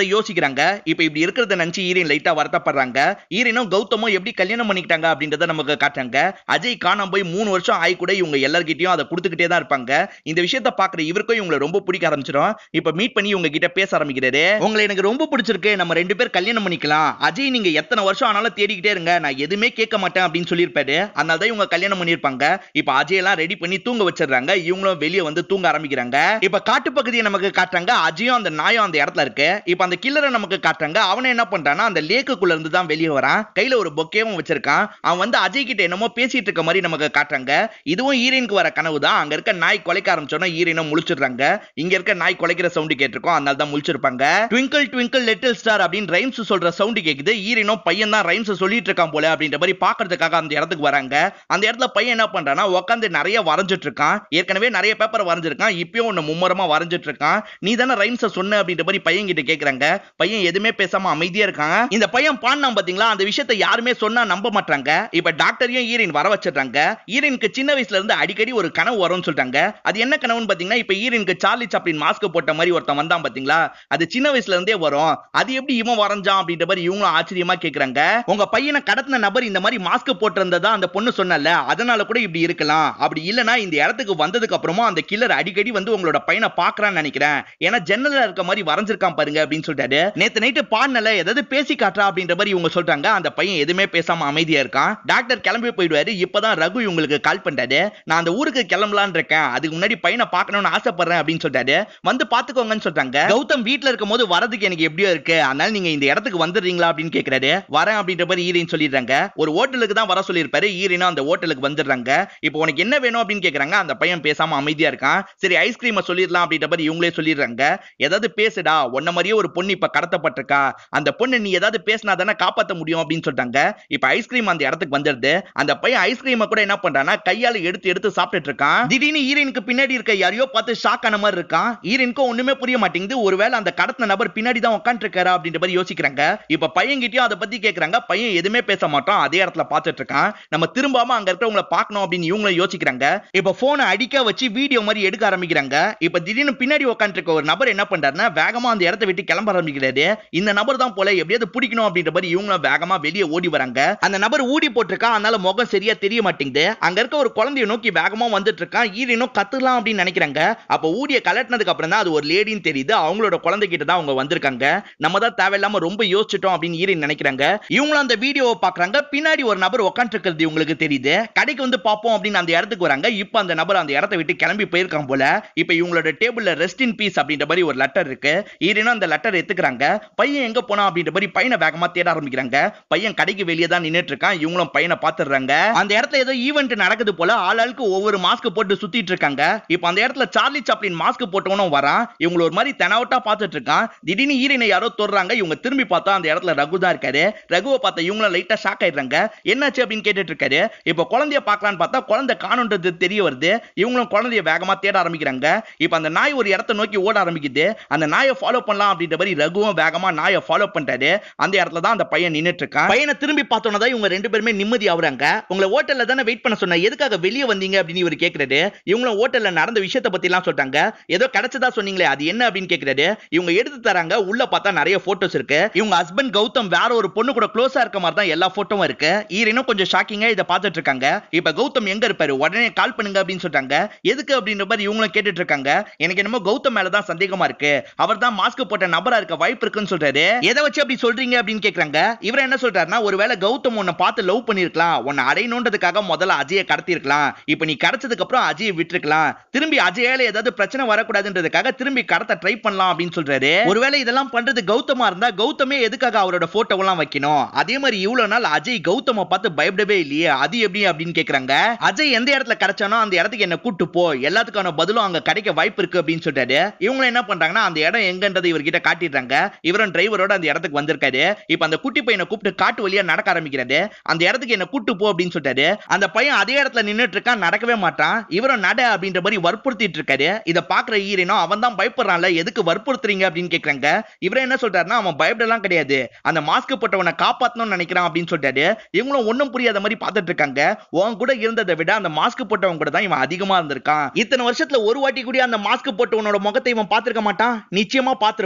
அப்படின்றத யோசிக்கிறாங்க இப்ப இப்படி இருக்கிறத நினைச்சு ஈரின் லைட்டா வருத்தப்படுறாங்க ஈரனும் கௌதமும் எப்படி கல்யாணம் பண்ணிக்கிட்டாங்க அப்படின்றத நமக்கு காட்டுறாங்க அஜய் காணாம போய் மூணு வருஷம் ஆய் கூட இவங்க எல்லார்கிட்டயும் அதை கொடுத்துக்கிட்டே தான் இருப்பாங்க இந்த விஷயத்த பாக்குற இவருக்கும் இவங்களை ரொம்ப பிடிக்க ஆரம்பிச்சிடும் இப்ப மீட் பண்ணி இவங்க கிட்ட பேச ஆரம்பிக்கிறாரு உங்களை எனக்கு ரொம்ப பிடிச்சிருக்கு நம்ம ரெண்டு பேர் கல்யாணம் பண்ணிக்கலாம் அஜய் நீங்க எத்தனை வருஷம் ஆனாலும் தேடிக்கிட்டே இருங்க நான் எதுவுமே கேட்க மாட்டேன் அப்படின்னு சொல்லியிருப்பாரு அதனால தான் இவங்க கல்யாணம் பண்ணிருப்பாங்க இப்ப அஜய் எல்லாம் ரெடி பண்ணி தூங்க வச்சிடுறாங்க இவங்களும் வெளியே வந்து தூங்க ஆரம்பிக்கிறாங்க இப்ப காட்டு பகுதியை நமக்கு காட்டுறாங்க அஜயும் அந்த நாயும் அந்த இடத்துல இருக்கு இப்ப அந்த கில்லரை நமக்கு காட்டுறாங்க அவனை என்ன பண்றான்னா அந்த லேக்குக்குள்ள இருந்து தான் வெளியே வரான் கையில ஒரு பொக்கேவும் வச்சிருக்கான் அவன் வந்து அஜய் கிட்ட என்னமோ பேசிட்டு இருக்க மாதிரி நமக்கு காட்டுறாங்க இதுவும் ஈரனுக்கு வர கனவு தான் அங்க இருக்க நாய் குலைக்க ஆரம்பிச்சோன்னா ஈரனும் முழிச்சிடுறாங்க இங்க இருக்க நாய் குலைக்கிற சவுண்ட் கேட்டிருக்கோம் அதனால தான் முழிச்சிருப்பாங்க ட்விங்கிள் ட்விங்கிள் லிட்டில் ஸ்டார் அப்படின்னு ரைம்ஸ் சொல்ற சவுண்ட் கேக்குது ஈரனும் பையன் தான் ரைம்ஸ் சொல்லிட்டு இருக்கான் போல அப்படின்ற மாதிரி பாக்குறதுக்காக அந்த இடத்துக்கு வராங்க அந்த இடத்துல பையன் என்ன பண்றான்னா உட்காந்து நிறைய வரைஞ்சிட்டு இருக்கான் ஏற்கனவே நிறைய பேப்பர் வரைஞ்சிருக்கான் இப்பயும் ஒன்னு மும்மரமா வரைஞ்சிட்டு இருக்கான் நீ தானே ரைம்ஸ சொன்ன அப்படின்ற மாதிரி பையன் கிட்ட கேக்குறாங்க பையன் எதுவுமே பேசாம அமைதியா இருக்கான் இந்த பையன் பாடினான் பாத்தீங்களா அந்த விஷயத்தை யாருமே சொன்னா நம்ப மாட்டாங்க இப்ப டாக்டரையும் ஈரின் வர வச்சிடுறாங்க ஈரினுக்கு சின்ன வயசுல இருந்து அடிக்கடி ஒரு கனவு வரும்னு சொல்றாங்க அது என்ன கனவுன்னு பாத்தீங்கன்னா இப்ப ஈரினுக்கு சார்லி சாப்ளின் மாஸ்க் போட்ட மாதிரி ஒருத்தன் வந்தான் பாத்தீங்களா அது சின்ன வயசுல இருந்தே வரும் அது எப்படி இவன் வரைஞ்சான் அப்படின்ற மாதிரி இவங்களும் ஆச்சரியமா கேக்குறாங்க உங்க பையனை கடத்தின நபர் இந்த மாதிரி மாஸ்க் போட்டிருந்ததா அந்த பொண்ணு சொன்னல அதனால கூட இப்படி இருக்கலாம் அப்படி இல்லனா இந்த இடத்துக்கு வந்ததுக்கு அப்புறமா அந்த கில்லர் அடிக்கடி வந்து உங்களோட பையனை பாக்குறான்னு நினைக்கிறேன் ஏன்னா ஜன்னல்ல இருக்க மாதிரி வரைஞ்சிருக்கான் பாருங்க அப்படின்னு சொல்லிட்டாரு நேத்து நைட்டு பாடினல ஏதாவது பேசி காட்டுறா அப்படின்ற மாதிரி இவங்க சொல்றாங்க அந்த பையன் எதுவுமே பேசாம அமைதியா இருக்கான் டாக்டர் கிளம்பி போயிடுவாரு இப்பதான் ரகு இவங்களுக்கு கால் பண்றாரு நான் அந்த ஊருக்கு கிளம்பலான்னு இருக்கேன் அதுக்கு முன்னாடி பையனை பார்க்கணும்னு ஆசைப்படுறேன் அப்படின்னு சொல்றாரு வந்து பாத்துக்கோங்கன்னு சொல்றாங்க கௌதம் வீட்ல இருக்கும் போது வரதுக்கு எனக்கு எப்படியோ இருக்கு அதனால நீங்க இந்த இடத்துக்கு வந்துடுறீங்களா அப்படின்னு கேக்குறாரு வரேன் அப்படின்ற மாதிரி ஈரின் சொல்லிடுறாங்க ஒரு ஹோட்டலுக்கு தான் வர சொல்லியிருப்பாரு ஈரினும் அந்த ஹோட்டலுக்கு வந்துடுறாங்க இப்போ உனக்கு என்ன வேணும் அப்படின்னு கேக்குறாங்க அந்த பையன் பேசாம அமைதியா இருக்கான் சரி ஐஸ்கிரீமை சொல்லிடலாம் அப்படின்ற மாதிரி இவங்களே சொல்லிடுறாங்க ஏதாவது பேசுடா உன்ன மாதிரியே ஒரு பொண்ணு இப்ப கடத்தப்பட்டிருக்கா அந்த பொண்ணு நீ ஏதாவது பேசினா தானே காப்பாத்த முடியும் அப்படின்னு சொல்றாங்க இப்ப ஐஸ்கிரீம் அந்த இடத்துக்கு வந்துடுது அந்த பையன் ஐஸ்கிரீமை கூட என்ன பண்றான்னா கையால எடுத்து எடுத்து சாப்பிட்டுட்டு இருக்கான் திடீர்னு ஈரனுக்கு பின்னாடி இருக்க யாரையோ பார்த்து ஷாக் ஆன மாதிரி இருக்கான் ஈரனுக்கும் ஒண்ணுமே புரிய மாட்டேங்குது ஒருவேளை அந்த கடத்தின நபர் பின்னாடி தான் உட்காந்துட்டு இருக்காரா அப்படின்ற மாதிரி யோசிக்கிறாங்க இப்ப பையன் கிட்டயும் அதை பத்தி கேக்குறாங்க பையன் எதுவுமே பேச மாட்டான் அதே இடத்துல பார்த்துட்டு இருக்கான் நம்ம திரும்பாம அங்க இருக்கிறவங்கள பார்க்கணும் அப்படின்னு இவங்களும் யோசிக்கிறாங்க இப்ப போனை அடிக்க வச்சு வீடியோ மாதிரி எடுக்க ஆரம்பிக்கிறாங்க இப்ப திடீர்னு பின்னாடி உட்காந்துட்டு இருக்க ஒரு நபர் என்ன பண்றாருன்னா வேகமா அந்த இடத்தை விட்டு கிளம்ப ஆரம்பிக்கிறாரு இந்த நபர் தான் போல எப்படியாவது பிடிக்கணும் அப்படின்ற மாதிரி இவங்களும் வேகமா வெளியே ஓடி வராங்க அந்த நபர் ஊடி போட்டிருக்கான் அதனால முகம் சரியா தெரிய மாட்டேங்குது அங்க இருக்க ஒரு குழந்தைய நோக்கி வேகமா வந்துட்டு இருக்கான் ஈரனும் கத்துலாம் அப்படின்னு நினைக்கிறாங்க அப்ப ஊடிய கலட்டினதுக்கு அப்புறம் தான் அது ஒரு லேடின்னு தெரியுது அவங்களோட குழந்தை கிட்ட தான் அவங்க வந்திருக்காங்க நம்ம தான் தேவையில்லாம ரொம்ப யோசிச்சிட்டோம் அப்படின்னு ஈரன் நினைக்கிறாங்க இவங்களும் அந்த வீடியோவை பாக்குறாங்க பின்னாடி ஒரு நபர் உட்காந்து இருக்கிறது இவங்களுக்கு தெரியுது கடைக்கு வந்து பார்ப்போம் அப்படின்னு அந்த இடத்துக்கு வராங்க இப்ப அந்த நபர் அந்த இடத்தை விட்டு கிளம்பி போயிருக்கான் போல இப்ப இவங்களோட டேபிள்ல ரெஸ்ட் இன் பீஸ் அப்படின்ற மாதிரி ஒரு லெட்டர் இருக்கு ஈரனும் அந்த லெட்டர் எடுத்துக்கிறாங்க பையன் எங்க போனா அப்படின்ற மாதிரி பையனை வேகமா தேட ஆரம்பிக்கிறாங்க பையன் கடைக்கு வெளியே தான் நின்னுட்டு இருக்கான் இவங்களும் பையனை பாத்துடுறாங்க அந்த இடத்துல ஏதோ ஈவெண்ட் நடக்குது போல ஆளாளுக்கு ஒவ்வொரு மாஸ்க் போட்டு சுத்திட்டு இருக்காங்க இப்ப அந்த இடத்துல சார்லி சாப்ளின் மாஸ்க் போட்டவனும் வரான் இவங்க ஒரு மாதிரி தெனாவட்டா பார்த்துட்டு இருக்கான் திடீர்னு ஈரனை யாரோ தொடுறாங்க இவங்க திரும்பி பார்த்தா அந்த இடத்துல ரகு தான் இருக்காரு ரகுவை பார்த்த இவங்களும் லைட்டா ஷாக் ஆயிடுறாங்க என்னாச்சு அப்படின்னு கேட்டுட்டு இருக்காரு இப்ப குழந்தைய பார்க்கலான்னு பார்த்தா குழந்தை காணுன்றது தெரிய வருது இவங்களும் குழந்தைய வேகமா தேட ஆரம்பிக்கிறாங்க இப்ப அந்த நாய் ஒரு இடத்தை நோக்கி ஓட ஆரம்பிக்குது அந்த நாயை ஃபாலோ பண்ணலாம் அப்படின்ற மாதிரி ரகுவும் வேகமா நாயை ஃபாலோ பண்றாரு அந்த இடத்துல தான் அந்த பையன் நின்னுட்டு இருக்கான் பையனை திரும்பி பார்த்தோன்னா தான் இவங்க ரெண்டு பேருமே நிம்மதி ஆகுறாங்க உங்களை ஹோட்டல்ல தானே வெயிட் பண்ண சொன்ன எதுக்காக வெளியே வந்தீங்க அப்படின்னு இவர் கேக்குறாரு இவங்களும் ஹோட்டல்ல நடந்த விஷயத்தை பத்தி எல்லாம் சொல்றாங்க ஏதோ கிடைச்சதா சொன்னீங்களே அது என்ன அப்படின்னு கேக்குறாரு இவங்க எடுத்து தராங்க உள்ள பார்த்தா நிறைய போட்டோஸ் இருக்கு இவங்க ஹஸ்பண்ட் கௌதம் வேற ஒரு பொண்ணு கூட க்ளோஸா இருக்க மாதிரி தான் எல்லா போட்டோவும் இருக்கு ஈரனும் கொஞ்சம் ஷாக்கிங்கா இதை பார்த்துட்டு இருக்காங்க இப்ப கௌதம் எங்க இருப்பாரு உடனே கால் பண்ணுங்க அப்படின்னு சொல்றாங்க எதுக்கு அப்படின்ற மாதிரி இவங்களும் கேட்டுட்டு இருக்காங்க எனக்கு என்னமோ கௌதம் மேலதான் சந்தேகமா இருக்கு அவர் தான் மாஸ்க் போட்ட நபரா இருக்க வாய்ப்பு இருக்குன்னு சொல்றாரு எதை வச்சு அப்படி சொல்றீங்க அப்படின்னு கேக்குறாங்க இவர் என்ன சொல்றாருன்னா ஒருவேளை கௌதம் உன்னை பார்த்து லவ் பண்ணிருக்கலாம் உன்னை அடையணுன்றதுக்காக முதல்ல அஜயை கடத்திருக்கலாம் இப்ப நீ கடச்சதுக்கு அப்புறம் அஜயை விட்டுருக்கலாம் திரும்பி அஜயால ஏதாவது பிரச்சனை வரக்கூடாதுன்றதுக்காக திரும்பி கடத்த ட்ரை பண்ணலாம் அப்படின்னு சொல்றாரு ஒருவேளை இதெல்லாம் பண்றது கௌதமா இருந்தா கௌதமே எதுக்காக அவரோட போட்டோ எல்லாம் வைக்கணும் அதே மாதிரி இவ்வளவு நாள் அஜய் கௌதம பார்த்து பயப்படவே இல்லையே அது எப்படி அப்படின்னு கேக்குறாங்க அஜய் எந்த இடத்துல கிடைச்சானோ அந்த இடத்துக்கு என்ன கூட்டு போ எல்லாத்துக்கான பதிலும் அங்க கிடைக்க வாய்ப்பு இருக்கு அப்படின்னு சொல்றாரு இவங்க என்ன பண்றாங்கன்னா அந்த இடம் எங்கன்றது இவர்கிட்ட காட்டிடுறாங்க இவரும் டிரைவரோட அந்த இடத்துக்கு வந்திருக்காரு இப்ப அந்த குட்டி பையனை கூப்பிட்டு காட்டு வழியா நடக்க ஆரம்பிக்கிறாரு அந்த இடத்துக்கு என்ன கூட்டு போ அப்படின்னு சொல்றாரு அந்த பையன் அதே இடத்துல நின்னுட்டு இருக்கான் நடக்கவே மாட்டான் இவரும் நட அப்படின்ற மாதிரி வற்புறுத்திட்டு இருக்காரு இத பாக்குற ஈரனும் அவன் தான் பயப்படுறான்ல எதுக்கு வற்புறுத்துறீங்க அப்படின்னு கேக்குறாங்க இவரே என்ன சொல்றாருன்னா அவன் பயப்படலாம் கிடையாது அந்த மாஸ்க் போட்டவனை காப்பாத்தணும்னு நினைக்கிறான் அப்படின்னு சொல்றாரு இவங்களும் ஒண்ணும் புரியாத மாதிரி பார்த்துட்டு இருக்காங்க உன் கூட இருந்ததை விட அந்த மாஸ்க் போட்டவன் கூட தான் இவன் அதிகமா இருந்திருக்கான் இத்தனை வருஷத்துல ஒரு வாட்டி கூட அந்த மாஸ்க் போட்டவனோட முகத்தை இவன் பார்த்திருக்க மாட்டான் நிச்சயமா பார்த்திருப்பான்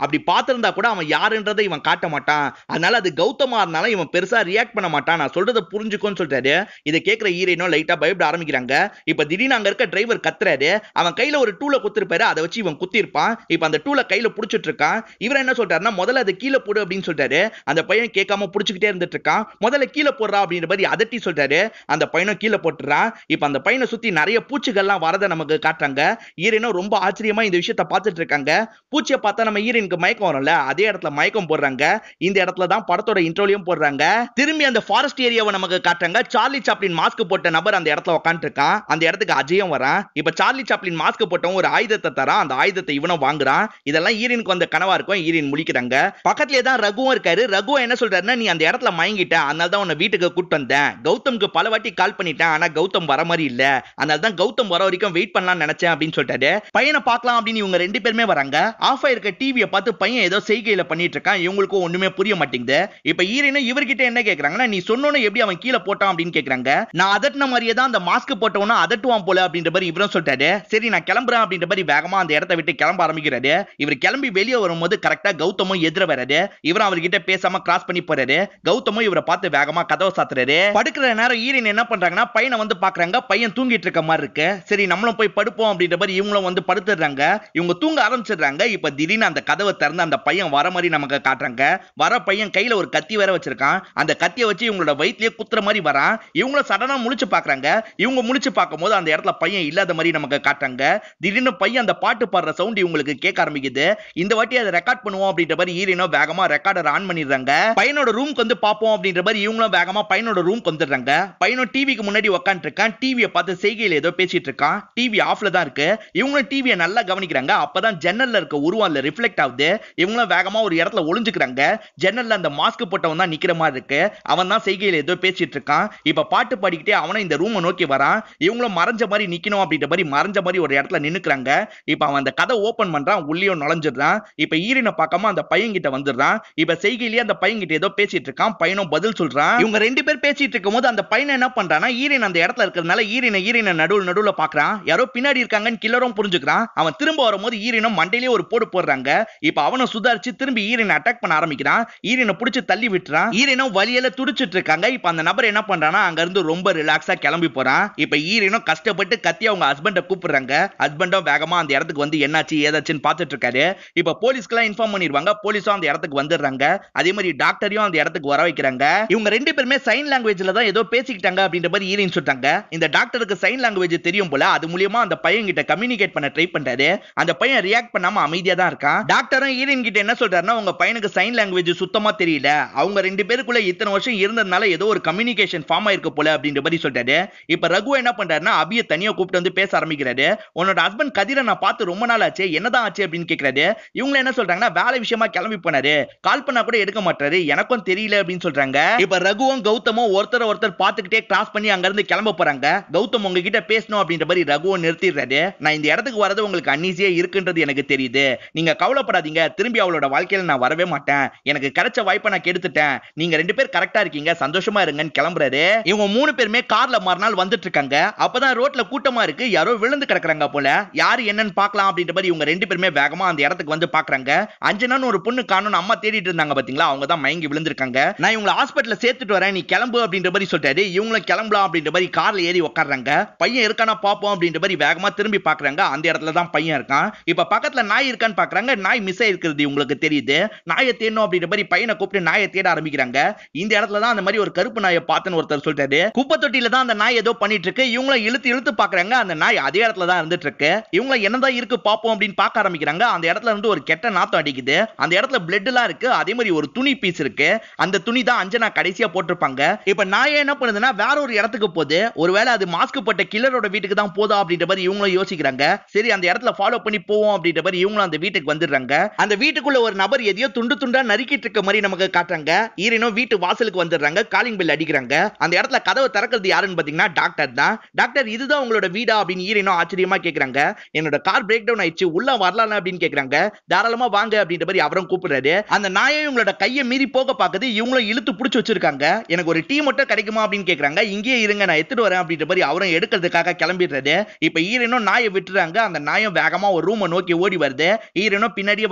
அப்படி பார்த்திருந்தா கூட அவன் யாருன்றதை இவன் காட்ட மாட்டான் அதனால அது கௌதமா இருந்தாலும் இவன் பெருசா ரியாக்ட் பண்ண மாட்டான் நான் சொல்றதை புரிஞ்சுக்கோன்னு சொல்றாரு இதை கேட்கிற ஹீரோயினும் லைட்டா பயப்பட ஆரம்பிக்கிறாங்க இப்ப திடீர்னு அங்க இருக்க டிரைவர் கத்துறாரு அவன் கையில ஒரு டூல குத்திருப்பாரு அதை வச்சு இவன் குத்திருப்பான் இப்ப அந்த டூல கையில புடிச்சிட்டு இருக்கான் இவர் என்ன சொல்றாருன்னா முதல்ல அதை கீழே போடு அப்படின்னு சொல்றாரு அந்த பையன் கேட்காம புடிச்சுக்கிட்டே இருந்துட்டு இருக்கான் முதல்ல கீழே போடுறா அப்படின்ற மாதிரி அதட்டி சொல்றாரு அந்த பையனும் கீழே போட்டுறான் இப்ப அந்த பையனை சுத்தி நிறைய பூச்சிகள்லாம் வரதை நமக்கு காட்டுறாங்க ஈரனும் ரொம்ப ஆச்சரியமா இந்த விஷயத்த பார்த்துட்டு இருக்காங்க பூச்சியை பார்த்தா நம்ம ஈரனுக்கு மயக்கம் வரும்ல அதே இடத்துல மயக்கம் போடுறாங்க இந்த இடத்துல தான் படத்தோட இன்ட்ரோலையும் போடுறாங்க திரும்பி அந்த ஃபாரஸ்ட் ஏரியாவை நமக்கு காட்டுறாங்க சார்லி சாப்ளின் மாஸ்க் போட்ட நபர் அந்த இடத்துல உட்காந்துட்டு இருக்கான் அந்த இடத்துக்கு அஜயும் வரான் இப்ப சார்லி சாப்ளின் மாஸ்க் போட்டவன் ஒரு ஆயுதத்தை தரான் அந்த ஆயுதத்தை இவனும் வாங்குறான் இதெல்லாம் ஈரனுக்கு வந்த கனவா இருக்கும் ஈரன் முழிக்கிறாங்க பக்கத்துலயே தான் ரகுவும் இருக்காரு ரகு என்ன சொல்றாருன்னா நீ அந்த இடத்துல மயங்கிட்ட அதனால தான் உன்னை வீட்டுக்கு கூட்டு வந்தேன் கௌதம்க்கு பல வாட்டி கால் பண்ணிட்டேன் ஆனா கௌதம் வர மாதிரி இல்ல அதனால தான் கௌதம் வர வரைக்கும் வெயிட் பண்ணலாம்னு நினைச்சேன் அப்படின்னு சொல்லிட்டாரு பையனை பார்க்கலாம் அப்படின்னு இவங்க ரெண்டு பேருமே வராங்க ஆஃப் ஆயிருக்க டிவியை பார்த்து பையன் ஏதோ செய்கையில பண்ணிட்டு இருக்கான் இவங்களுக்கும் ஒண்ணுமே புரிய மாட்டேங்குது இப்ப ஈரனும் இவர்கிட்ட என்ன கேக்குறாங்கன்னா நீ சொன்னோன்னு எப்படி அவன் கீழே போட்டான் அப்படின்னு கேக்குறாங்க நான் அதட்டின மாதிரியே தான் அந்த மாஸ்க் போட்டவனா அதட்டுவான் போல அப்படின்ற மாதிரி இவரும் சொல்லிட்டாரு சரி நான் கிளம்புறேன் அப்படின்ற மாதிரி வேகமா அந்த இடத்த விட்டு கிளம்ப ஆரம்பிக்கிறாரு இவர் கிளம்பி வெளியே வரும்போது கரெக்டா கௌதமும் எதிர வராரு இவரும் அவர்கிட்ட பேசாம கிராஸ் பண்ணி போறாரு கௌதமும் இவரை பார்த்து வேகமா கதவை சாத்துறாரு படுக்கிற நேரம் ஈரன் என்ன பண்றாங்கன்னா பையனை வந்து பாக்குறாங்க பையன் தூங்கிட்டு இருக்க மாதிரி இருக்கு சரி நம்மளும் போய் படுப்போம் அப்படின்ற மாதிரி இவங்களும் வந்து படுத்துடுறாங்க இவங்க தூங்க ஆரம்பிச்சிடுறாங்க இப்ப திடீர்னு அந்த கதவை திறந்து அந்த பையன் வர மாதிரி நமக்கு காட்டுறாங்க வர பையன் கையில ஒரு கத்தி வேற வச்சிருக்கான் அந்த கத்தியை வச்சு இவங்களோட வயிற்றுலயே குத்துற மாதிரி வரான் இவங்களும் சடனா முழிச்சு பாக்குறாங்க இவங்க முழிச்சு பார்க்கும்போது அந்த இடத்துல பையன் இல்லாத மாதிரி நமக்கு காட்டுறாங்க திடீர்னு பையன் அந்த பாட்டு பாடுற சவுண்ட் இவங்களுக்கு கேட்க ஆரம்பிக்குது இந்த வாட்டி அதை ரெக்கார்ட் பண்ணுவோம் அப்படின்ற மாதிரி ஈரனோ வேகமா ரெக்கார்டர் ஆன் பண்ணிடுறாங்க பையனோட ரூம்க்கு வந்து பார்ப்போம் அப்படின்ற மாதிரி இவங்களும் வேகமா பையனோட ரூம்க்கு வந்துடுறாங்க பையனும் டிவிக்கு முன்னாடி உட்காந்துட்டு இருக்கான் டிவியை பார்த்து செய்கையில் ஏதோ பேசிட்டு இருக்கான் டிவி ஆஃப்ல தான் இருக்கு இவங்களும் டிவியை நல்லா கவனிக்கிறாங்க அப்பதான் ஜன்னல்ல இருக்க உருவம் அதுல ரிஃப்ளெக்ட் ஆகுது இவங்களும் வேகமா ஒரு இடத்துல ஒளிஞ்சுக்கிறாங்க ஜன்னல்ல அந்த மாஸ்க் போட்டவன் தான் நிக்கிற மாதிரி இருக்கு அவன் தான் செய்கையில் ஏதோ பேசிட்டு இருக்கான் இப்ப பாட்டு பாடிக்கிட்டே அவனும் இந்த ரூமை நோக்கி வரான் இவங்களும் மறைஞ்ச மாதிரி நிக்கணும் அப்படின்ற மாதிரி மறைஞ்ச மாதிரி ஒரு இடத்துல நின்னுக்கிறாங்க இப்ப அவன் அந்த கதை ஓபன் பண்றான் உள்ளேயும் நுழைஞ்சிடுறான் இப்ப ஈரனை பார்க்காம அந்த பையன் கிட்ட வந்துடுறான் இப்ப செய்கையிலேயே அந்த பையன் கிட்ட ஏதோ பேசிட்டு இருக்கான் பையனும் பதில் சொல்றான் இவங்க ரெண்டு பேர் பேசிட்டு இருக்கும்போது அந்த பையன் என்ன பண்றான்னா ஈரன் அந்த இடத்துல இருக்கிறதுனால ஈரனை ஈரனை நடுவுல நடுவுல பாக்குறான் யாரோ பின்னாடி இருக்காங்கன்னு கில்லரும் புரிஞ்சுக்கிறான் அவன் திரும்ப வரும்போது ஈரனும் மண்டையிலேயே ஒரு போடு போடுறாங்க இப்ப அவனும் சுதாரிச்சு திரும்பி ஈரனை அட்டாக் பண்ண ஆரம்பிக்கிறான் ஈரனை புடிச்சு தள்ளி விட்டுறான் ஈரனும் வலியில துடிச்சிட்டு இருக்காங்க இப்ப அந்த நபர் என்ன பண்றானா அங்க இருந்து ரொம்ப ரிலாக்ஸா கிளம்பி போறான் இப்ப ஈரனும் கஷ்டப்பட்டு கத்தி அவங்க ஹஸ்பண்ட கூப்பிடுறாங்க ஹஸ்பண்டும் வேகமா அந்த இடத்துக்கு வந்து என்னாச்சு ஏதாச்சுன்னு பார்த்துட்டு இருக்காரு இப்ப போலீஸ்க்குலாம் இன்ஃபார்ம் பண்ணிடுவாங்க போலீஸும் அந்த இடத்துக்கு வந்துடுறாங்க அதே மாதிரி டாக்டரையும் அந்த இடத்துக்கு வர வைக்கிறாங்க இவங்க ரெண்டு பேருமே சைன் லாங்குவேஜ்ல தான் ஏதோ பேசிக்கிட்டாங்க அப்படின்ற மாதிரி ஈரன் சொல்லிட்டாங்க இந்த டாக்டருக்கு சைன் லாங்குவேஜ் தெரியும் போல அது மூலியமா அந்த பையன் கிட்ட கம்யூனிகேட் பண்ண ட்ரை பண்றாரு அந்த பையன் ரியாக்ட் பண்ணாம அமைதியா தான் இருக்கான் டாக்டரும் ஈரன் கிட்ட என்ன சொல்றாருன்னா உங்க பையனுக்கு சைன் லாங்குவேஜ் சுத்தமா தெரியல அவங்க ரெண்டு பேருக்குள்ள இத்தனை வருஷம் இருந்ததுனால ஏதோ ஒரு கம்யூனிகேஷன் ஃபார்ம் ஆயிருக்கு போல அப்படின்ற மாதிரி சொல்றாரு இப்ப ரகு என்ன பண்றாருன்னா அபிய தனியா கூப்பிட்டு வந்து பேச ஆரம்பிக்கிறாரு உன்னோட ஹஸ்பண்ட் கதிரை நான் பார்த்து ரொம்ப நாள் ஆச்சு என்னதான் ஆச்சு அப்படின்னு கேக்குறாரு இவங்க என்ன சொல்றாங்கன்னா வேலை விஷயமா கிளம்பி போனாரு கால் பண்ணா கூட எடுக்க மாட்டாரு எனக்கும் தெரியல அப்படின்னு சொல்றாங்க இப்ப ரகுவும் கௌதமும் ஒருத்தர் ஒருத்தர் பார்த்துக்கிட்டே கிராஸ் பண்ணி அங்க இருந்து கிளம்ப போறாங்க கௌதம் உங்ககிட்ட பேசணும் அப்படின்ற மாதிரி ரகுவும் நிறுத்திடுறாரு நான் இந்த இடத்துக்கு வரது உங்களுக்கு அன்னீசியா இருக்குன்றது எனக்கு தெரியுது நீங்க கவலைப்படாதீங்க திரும்பி அவளோட வாழ்க்கையில நான் வரவே மாட்டேன் எனக்கு கிடைச்ச வாய்ப்பை நான் கெடுத்துட்டேன் நீங்க ரெண்டு பேர் கரெக்டா இருக்கீங்க சந்தோஷமா இருங்கன்னு கிளம்புறாரு இவங்க மூணு பேருமே கார்ல மறுநாள் வந்துட்டு இருக்காங்க அப்பதான் ரோட்ல கூட்டமா இருக்கு யாரோ விழுந்து கிடக்குறாங்க போல யாரு என்னன்னு பார்க்கலாம் அப்படின்ற மாதிரி இவங்க ரெண்டு பேருமே வேகமா அந்த இடத்துக்கு வந்து பாக்குறாங்க அஞ்சனான்னு ஒரு பொண்ணு காணும் அம்மா தேடிட்டு இருந்தாங்க பாத்தீங்களா அவங்க தான் மயங்கி விழுந்திருக்காங்க நான் இவங்களை ஹாஸ்பிட்டல்ல சேர்த்துட்டு வரேன் நீ கிளம்பு அப்படின்ற மாதிரி சொல்லிட்டாரு இவங்களும் கிளம்பலாம் அப்படின்ற மாதிரி கார்ல ஏறி உட்காடுறாங்க பையன் இருக்கானா பாப்போம் அப்படின்ற மாதிரி வேகமா திரும்பி பாக்குறாங்க அந்த இடத்துல தான் பையன் இருக்கான் இப்ப பக்கத்துல நாய் இருக்கான்னு பாக்குறாங்க நாய் மிஸ் ஆயிருக்கிறது உங்களுக்கு தெரியுது நாயை தேடணும் அப்படின்ற மாதிரி பையனை கூப்பிட்டு நாயை தேட ஆரம்பிக்கிறாங்க இந்த இடத்துல தான் அந்த மாதிரி ஒரு கருப்பு நாயை பார்த்தேன்னு ஒருத்தர் சொல்லிட்டாரு குப்பை தொட்டியில தான் அந்த நாய் ஏதோ பண்ணிட்டு இருக்கு இவங்களும் இழுத்து இழுத்து பாக்குறாங்க அந்த நாய் அதே இடத்துல தான் இருந்துட்டு இருக்கு இவங்க என்னதான் இருக்கு பாப்போம் அப்படின்னு பார்க்க ஆரம்பிக்கிறாங்க அந்த இடத்துல இருந்து ஒரு கெட்ட நாத்தம் அடிக்குது அந்த இடத்துல பிளட் எல்லாம் இருக்கு அதே மாதிரி ஒரு துணி பீஸ் இருக்கு அந்த துணி தான் அஞ்சனா கடைசியா போட்டிருப்பாங்க இப்ப நாயை என்ன பண்ணுதுன்னா வேற ஒரு இடத்துக்கு போகுது ஒருவேளை அது மாஸ்க் போட்ட கில்லரோட வீட்டுக்கு தான் போதா அப்படின்ற மாதிரி இவங்களும் யோசிக்கிறாங்க சரி அந்த இடத்துல ஃபாலோ பண்ணி போவோம் அப்படின்ற மாதிரி இவங்களும் அந்த வீட்டுக்கு வந்துடுறாங்க அந்த வீட்டுக்குள்ள ஒரு நபர் எதையோ துண்டு துண்டா நறுக்கிட்டு இருக்க மாதிரி நமக்கு காட்டுறாங்க ஈரனும் வீட்டு வாசலுக்கு வந்துடுறாங்க காலிங் பெல் அடிக்கிறாங்க அந்த இடத்துல கதவை திறக்கிறது யாருன்னு பாத்தீங்கன்னா டாக்டர் தான் டாக்டர் இதுதான் உங்களோட வீடா அப்படின்னு ஈரனும் ஆச்சரியமா கேக்குறாங்க என்னோட கார் பிரேக் டவுன் ஆயிடுச்சு உள்ள வரலாம் அப்படின்னு கேக்குறாங்க தாராளமா வாங்க அப்படின்ற மாதிரி அவரும் கூப்பிடுறாரு அந்த நாயை உங்களோட கையை மீறி போக பாக்குது இவங்களும் இழுத்து புடிச்சு வச்சிருக்காங்க எனக்கு ஒரு டீ மட்டும் கிடைக்குமா அப்படின்னு கேக்குறாங்க இங்கேயே இருங்க நான் எடுத்துட்டு வரேன் அப்படின்ற மாதிரி அவரும் எடுக்கிறதுக்காக கிளம்பிடுறாரு இப்ப ஈரனும் நாயை விட்டுறாங்க அந்த நாயம் வேகமா ஒரு ரூமை நோக்கி ஓடி வருது ஈரனும் பின்னாடியே வராங்க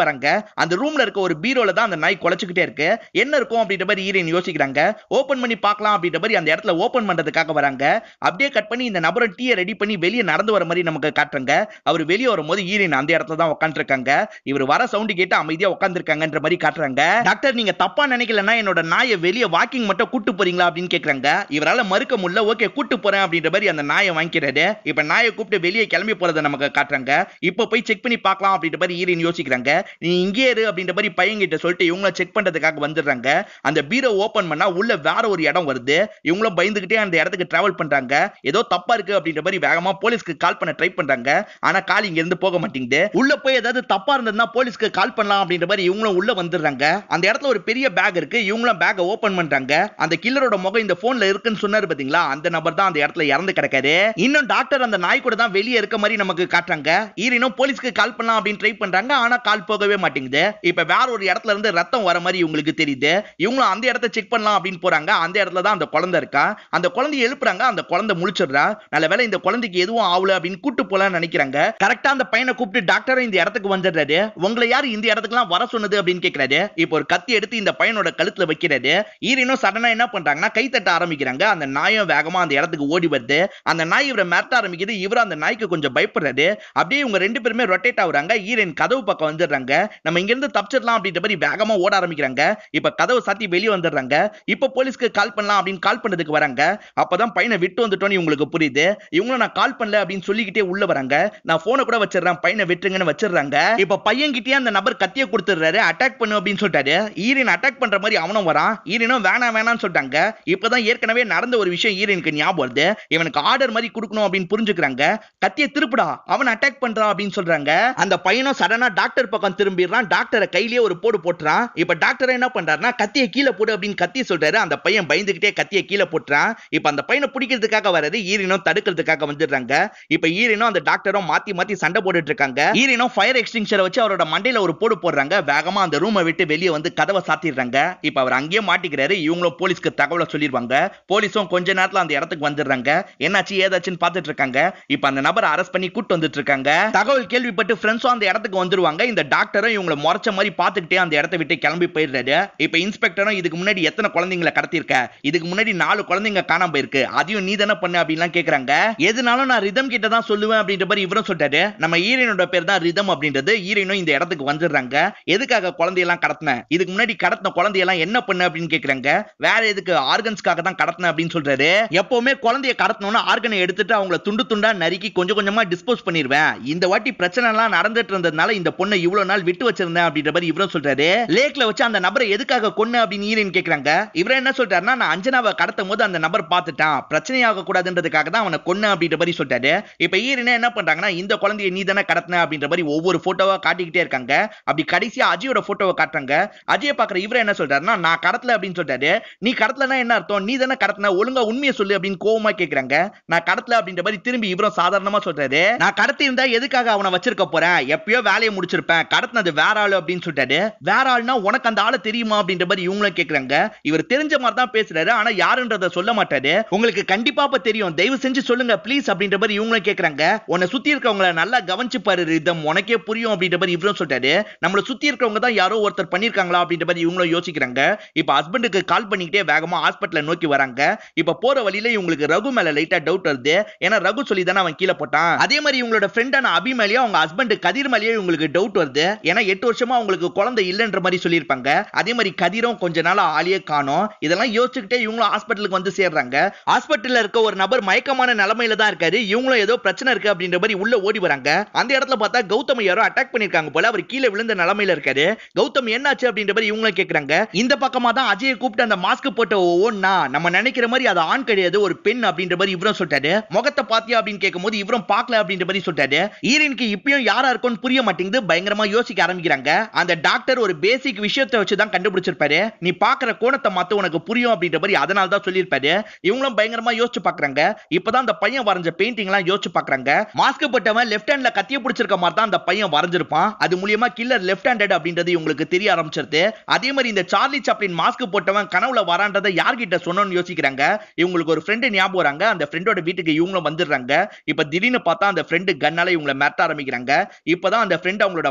வராங்க அந்த ரூம்ல இருக்க ஒரு பீரோல தான் அந்த நாய் குலைச்சுக்கிட்டே இருக்கு என்ன இருக்கும் அப்படின்ற மாதிரி ஹீரோயின் யோசிக்கிறாங்க ஓபன் பண்ணி பார்க்கலாம் அப்படின்ற மாதிரி அந்த இடத்துல ஓபன் பண்றதுக்காக வராங்க அப்படியே கட் பண்ணி இந்த நபரை டீயை ரெடி பண்ணி வெளியே நடந்து வர மாதிரி நமக்கு காட்டுறாங்க அவர் வெளியே வரும்போது ஹீரோயின் அந்த இடத்துல தான் உட்காந்துருக்காங்க இவர் வர சவுண்ட் கேட்டு அமைதியா உட்காந்துருக்காங்கன்ற மாதிரி காட்டுறாங்க டாக்டர் நீங்க தப்பா நினைக்கலன்னா என்னோட நாயை வெளியே வாக்கிங் மட்டும் கூட்டு போறீங்களா அப்படின்னு கேக்குறாங்க இவரால மறுக்க முடியல ஓகே கூட்டு போறேன் அப்படின்ற மாதிரி அந்த நாயை வாங்கிக்கிறாரு இப்ப நாயை கூப்பிட்டு வெளியே கிளம்பி போறதை நமக்கு காட்டுறாங்க இப்ப போய் செக் பண்ணி பார்க்கலாம் அப்படின்ற மாதிரி ஹீரோயின் யோசிக்கிறாங்க நீ இங்கே இரு அப்படின்ற மாதிரி பையன் கிட்ட சொல்லிட்டு இவங்கள செக் பண்றதுக்காக வந்துடுறாங்க அந்த பீரோ ஓபன் பண்ணா உள்ள வேற ஒரு இடம் வருது இவங்களும் பயந்துகிட்டே அந்த இடத்துக்கு டிராவல் பண்றாங்க ஏதோ தப்பா இருக்கு அப்படின்ற மாதிரி வேகமா போலீஸ்க்கு கால் பண்ண ட்ரை பண்றாங்க ஆனா கால் இங்க இருந்து போக மாட்டேங்குது உள்ள போய் ஏதாவது தப்பா இருந்ததுன்னா போலீஸ்க்கு கால் பண்ணலாம் அப்படின்ற மாதிரி இவங்களும் உள்ள வந்துடுறாங்க அந்த இடத்துல ஒரு பெரிய பேக் இருக்கு இவங்களும் பேக்கை ஓபன் பண்றாங்க அந்த கில்லரோட முகம் இந்த போன்ல இருக்குன்னு சொன்னாரு பாத்தீங்களா அந்த நபர் தான் அந்த இடத்துல இறந்து கிடக்காரு இன்னும் டாக்டர் அந்த நாய் கூட தான் வெளியே இருக்க மாதிரி நமக்கு காட்டுறாங்க ஈரினும் போலீஸ்க்கு கால் பண்ணலாம் அப்படின்னு ட்ரை பண்றாங்க ஆனா கால் போகவே மாட்டேங்குது இப்ப வேற ஒரு இடத்துல இருந்து ரத்தம் வர மாதிரி இவங்களுக்கு தெரியுது இவங்களும் அந்த இடத்த செக் பண்ணலாம் அப்படின்னு போறாங்க அந்த இடத்துல தான் அந்த குழந்தை இருக்கா அந்த குழந்தைய எழுப்புறாங்க அந்த குழந்தை முழிச்சிடுறா நல்ல வேளை இந்த குழந்தைக்கு எதுவும் ஆகல அப்படின்னு கூட்டு போலாம்னு நினைக்கிறாங்க கரெக்டா அந்த பையனை கூப்பிட்டு டாக்டர் இந்த இடத்துக்கு வந்துடுறாரு உங்களை யார் இந்த இடத்துக்குலாம் வர சொன்னது அப்படின்னு கேட்கிறாரு இப்போ ஒரு கத்தி எடுத்து இந்த பையனோட கழுத்துல வைக்கிறாரு ஈரினும் சடனா என்ன பண்றாங்கன்னா கை தட்ட ஆரம்பிக்கிறாங்க அந்த நாயும் வேகமா அந்த இடத்துக்கு ஓடி வருது அந்த நாய் இவரை மிரட்ட ஆரம்பிக்குது இவர் அந்த நாய்க்கு கொஞ்சம் பயப்படுறாரு அப்படியே இவங்க ரெண்டு பேருமே ரொட்டேட் ஆகுறாங்க ஈரன் கதவு பக்கம் வந்துடுறாங்க நம்ம இங்க இருந்து தப்பிச்சிடலாம் அப்படின்ற மாதிரி வேகமா ஓட ஆரம்பிக்கிறாங்க இப்ப கதவு சாத்தி வெளியே வந்துடுறாங்க இப்ப போலீஸ்க்கு கால் பண்ணலாம் அப்படின்னு கால் பண்ணதுக்கு வராங்க அப்பதான் பையனை விட்டு வந்துட்டோம்னு இவங்களுக்கு புரியுது இவங்களும் நான் கால் பண்ணல அப்படின்னு சொல்லிக்கிட்டே உள்ள வராங்க நான் போனை கூட வச்சிடுறேன் பையனை விட்டுருங்கன்னு வச்சிடுறாங்க இப்ப பையன் கிட்டயே அந்த நபர் கத்திய கொடுத்துடுறாரு அட்டாக் பண்ணு அப்படின்னு சொல்லிட்டாரு ஈரன் அட்டாக் பண்ற மாதிரி அவனும் வரான் ஈரனும் வேணாம் வேணாம்னு சொல்லிட்டாங்க இப்பதான் ஏற்கனவே நடந்த ஒரு விஷயம் ஈரனுக்கு ஞாபகம் வருது இவனுக்கு ஆர்டர் மாதிரி கொடுக்கணும் அப்படின்னு புரிஞ்சுக்கிறாங்க கத்திய திருப்புடா அவன் அட்டாக் பண்றான் அப்படின்னு சொல்றாங்க அந்த பையனும் சடனா டாக்டர் பக்கம் திரும்பிடுறான் டாக்டரை கையிலேயே ஒரு போடு போட்டுறான் இப்ப டாக்டர் என்ன பண்றாருன்னா கத்திய கீழே போடு அப்படின்னு கத்தி சொல்றாரு அந்த பையன் பயந்துகிட்டே கத்திய கீழே போட்டுறான் இப்ப அந்த பையனை பிடிக்கிறதுக்காக வராது ஈரினும் தடுக்கிறதுக்காக வந்துடுறாங்க இப்ப ஈரினும் அந்த டாக்டரும் மாத்தி மாத்தி சண்டை போட்டுட்டு இருக்காங்க ஈரினும் ஃபயர் எக்ஸ்டிங்ஷரை வச்சு அவரோட மண்டையில ஒரு போடு போடுறாங்க வேகமா அந்த ரூமை விட்டு வெளியே வந்து கதவை சாத்திடுறாங்க இப்ப அவர் அங்கேயே மாட்டிக்கிறாரு இவங்களும் போலீஸ்க்கு தகவலை சொல்லிடுவாங்க போலீஸும் கொஞ்ச நேரத்துல அந்த இடத்துக்கு வந்துடுறாங்க என்னாச்சு ஏதாச்சுன்னு பார்த்துட்டு இருக்காங்க இப்ப அந்த நபரை அரெஸ்ட் பண்ணி கூட்டு வந்துட்டு இருக்காங்க தகவல் கேள்விப்பட்டு ஃப்ரெண்ட்ஸும் அந்த இடத்துக்கு வந்துருவாங்க இந்த டாக்டரும் இவங்களை முறைச்ச மாதிரி பார்த்துக்கிட்டே அந்த இடத்த விட்டு கிளம்பி போயிடுறாரு இப்ப இன்ஸ்பெக்டரும் இதுக்கு முன்னாடி எத்தனை குழந்தைங்களை கடத்திருக்க இதுக்கு முன்னாடி நாலு குழந்தைங்க காணாம போயிருக்கு அதையும் நீ தானே பண்ண அப்படின்லாம் கேக்குறாங்க எதுனாலும் நான் ரிதம் கிட்ட தான் சொல்லுவேன் அப்படின்ற மாதிரி இவரும் சொல்லிட்டாரு நம்ம ஈரனோட பேர் தான் ரிதம் அப்படின்றது ஈரனும் இந்த இடத்துக்கு வந்துடுறாங்க எதுக்காக குழந்தையெல்லாம் கடத்தின இதுக்கு முன்னாடி கடத்தின குழந்தையெல்லாம் என்ன பண்ண அப்படின்னு கேக்குறாங்க வேற எதுக்கு ஆர்கன்ஸ்க்காக தான் கடத்தின அப்படின்னு சொல்றாரு எப்பவுமே குழந்தைய கடத்தணும்னா ஆர்கனை எடுத்துட்டு அவங்கள துண்டு துண்டா நறுக்கி கொஞ்சம் கொஞ்சமா டிஸ்போஸ் பண்ணிடுவேன் இந்த வாட்டி பிரச்சனை எல்லாம் நடந்துட்டு இருந்ததுனால இந்த பொண்ணை இவ்வளவு நாள் விட்டு வச்சிருந்தேன் அப்படின்ற மாதிரி இவரும் சொல்றாரு லேக்ல வச்சு அந்த நபரை எதுக்காக கொன்னு அப்படின்னு ஈரன் கேக்குறாங்க இவர் என்ன சொல்றாருன்னா நான் அஞ்சனாவை கடத்தும் போது அந்த நபர் பார்த்துட்டான் பிரச்சனையாக கூடாதுன்றதுக்காக தான் அவனை கொன்னு அப்படின்ற மாதிரி சொல்றாரு இப்ப ஈரனே என்ன பண்றாங்கன்னா இந்த குழந்தைய நீ தானே கடத்தின அப்படின்ற மாதிரி ஒவ்வொரு போட்டோவா காட்டிக்கிட்டே இருக்காங்க அப்படி கடைசியா அஜயோட போட்டோவை காட்டுறாங்க அஜய பாக்குற இவர என்ன சொல்றாருன்னா நான் கடத்தல அப்படின்னு சொல்றாரு நீ கடத்தலன்னா என்ன அர்த்தம் நீ தானே கடத்தின ஒழுங்கா உண்மையை சொல்லு அப்படின்னு கோவமா கேக்குறாங்க நான் கடத்தல அப்படின்ற மாதிரி திரும்பி இவரும் சாதாரணமா சொல்றாரு நான் கடத்தி இருந்தா எதுக்காக அவனை வச்சிருக்க போறேன் எப்பயோ வேலையை முடிச்சிருப்பேன் கடத்தினது வேற ஆளு அப்படின்னு சொல்லிட்டாரு வேற ஆள்னா உனக்கு அந்த ஆளு தெரியுமா அப்படின்ற மாதிரி இவங்களும் கேக்குறாங்க இவர் தெரிஞ்ச மாதிரி தான் பேசுறாரு ஆனா யாருன்றத சொல்ல மாட்டாரு உங்களுக்கு கண்டிப்பா அப்ப தெரியும் தயவு செஞ்சு சொல்லுங்க ப்ளீஸ் அப்படின்ற மாதிரி இவங்களும் கேக்குறாங்க உன்னை சுத்தி இருக்கவங்கள நல்லா கவனிச்சு பாரு ரிதம் உனக்கே புரியும் அப்படின்ற மாதிரி இவரும் சொல்றாரு நம்மள சுத்தி இருக்கவங்க தான் யாரோ ஒருத்தர் பண்ணிருக்காங்களா அப்படின்ற மாதிரி இவங்களும் யோசிக்கிறாங்க இப்ப ஹஸ்பண்டுக்கு கால் பண்ணிக்கிட்டே வேகமா ஹாஸ்பிட்டல நோக்கி வராங்க இப்ப போற வழியில இவங்களுக்கு ரகு மேல லைட்டா டவுட் வருது ஏன்னா ரகு சொல்லி தானே அவன் கீழே போட்டான் அதே மாதிரி இவங்களோட ஃப்ரெண்டான அபி மேலேயும் அவங்க ஹஸ்பண்ட் கதிர் மேலேயும் இவங்களுக்கு டவுட் வருது ஏன்னா எட்டு வருஷமா அவங்களுக்கு குழந்தை இல்லைன்ற மாதிரி சொல்லியிருப்பாங்க அதே மாதிரி கதிரும் கொஞ்ச நாள் ஆளியே காணும் இதெல்லாம் யோசிச்சுக்கிட்டே இவங்களும் ஹாஸ்பிட்டலுக்கு வந்து சேர்றாங்க ஹாஸ்பிட்டல்ல இருக்க ஒரு நபர் மயக்கமான நிலைமையில தான் இருக்காரு இவங்களும் ஏதோ பிரச்சனை இருக்கு அப்படின்ற மாதிரி உள்ள ஓடி வராங்க அந்த இடத்துல பார்த்தா கௌதம் யாரோ அட்டாக் பண்ணிருக்காங்க போல அவர் கீழே விழுந்த நிலைமையில இருக்காரு கௌதம் என்னாச்சு அப்படின்ற மாதிரி இவங்களும் கேக்குறாங்க இந்த பக்கமா தான் அஜயை கூப்பிட்டு அந்த மாஸ்க் போட்ட ஒவ்வொன்னா நம்ம நினைக்கிற மாதிரி அது ஆண் கிடையாது ஒரு பெண் அப்படின்ற மாதிரி இவரும் சொல்லிட்டாரு முகத்தை பாத்தியா அப்படின்னு கேட்கும்போது இவரும் பார்க்கல அப்படின்ற மாதிரி சொல்லிட்டாரு ஈரனுக்கு இப்பயும் யாரா இருக்கும்னு புரிய மாட்டேங்குது பயங்கரமா யோசிக்க ஆரம்பிக்கிறாங்க அந்த டாக்டர் ஒரு பேசிக் விஷயத்தை வச்சு தான் கண்டுபிடிச்சிருப்பாரு நீ பாக்குற கோணத்தை மாத்த உனக்கு புரியும் அப்படின்ற மாதிரி அதனால தான் சொல்லியிருப்பாரு இவங்களும் பயங்கரமா யோசிச்சு பாக்குறாங்க இப்பதான் அந்த பையன் வரைஞ்ச பெயிண்டிங் எல்லாம் யோசிச்சு பாக்குறாங்க மாஸ்க் போட்டவன் லெஃப்ட் ஹேண்ட்ல கத்திய பிடிச்சிருக்க மாதிரி தான் அந்த பையன் வரைஞ்சிருப்பான் அது மூலியமா கில்லர் லெஃப்ட் ஹேண்டட் அப்படின்றது இவங்களுக்கு தெரிய ஆரம்பிச்சிருது அதே மாதிரி இந்த சார்லி சாப்ளின் மாஸ்க் போட்டவன் கனவுல வரான்றதை யார்கிட்ட சொன்னோம்னு யோசிக்கிறாங்க இவங்களுக்கு ஒரு ஃப்ரெண்டு ஞாபகம் வராங்க அந்த ஃப்ரெண்டோட வீட்டுக்கு இவங்களும் வந்துடுறாங்க இப்ப திடீர்னு பார்த்தா அந்த ஃப்ரெண்டு கண்ணால இவங்களை மிரட்ட ஆரம்பிக்கிறாங்க இப்பதான் அந்த ஃப்ரெண்ட் அவங்களோட மாஸ்கை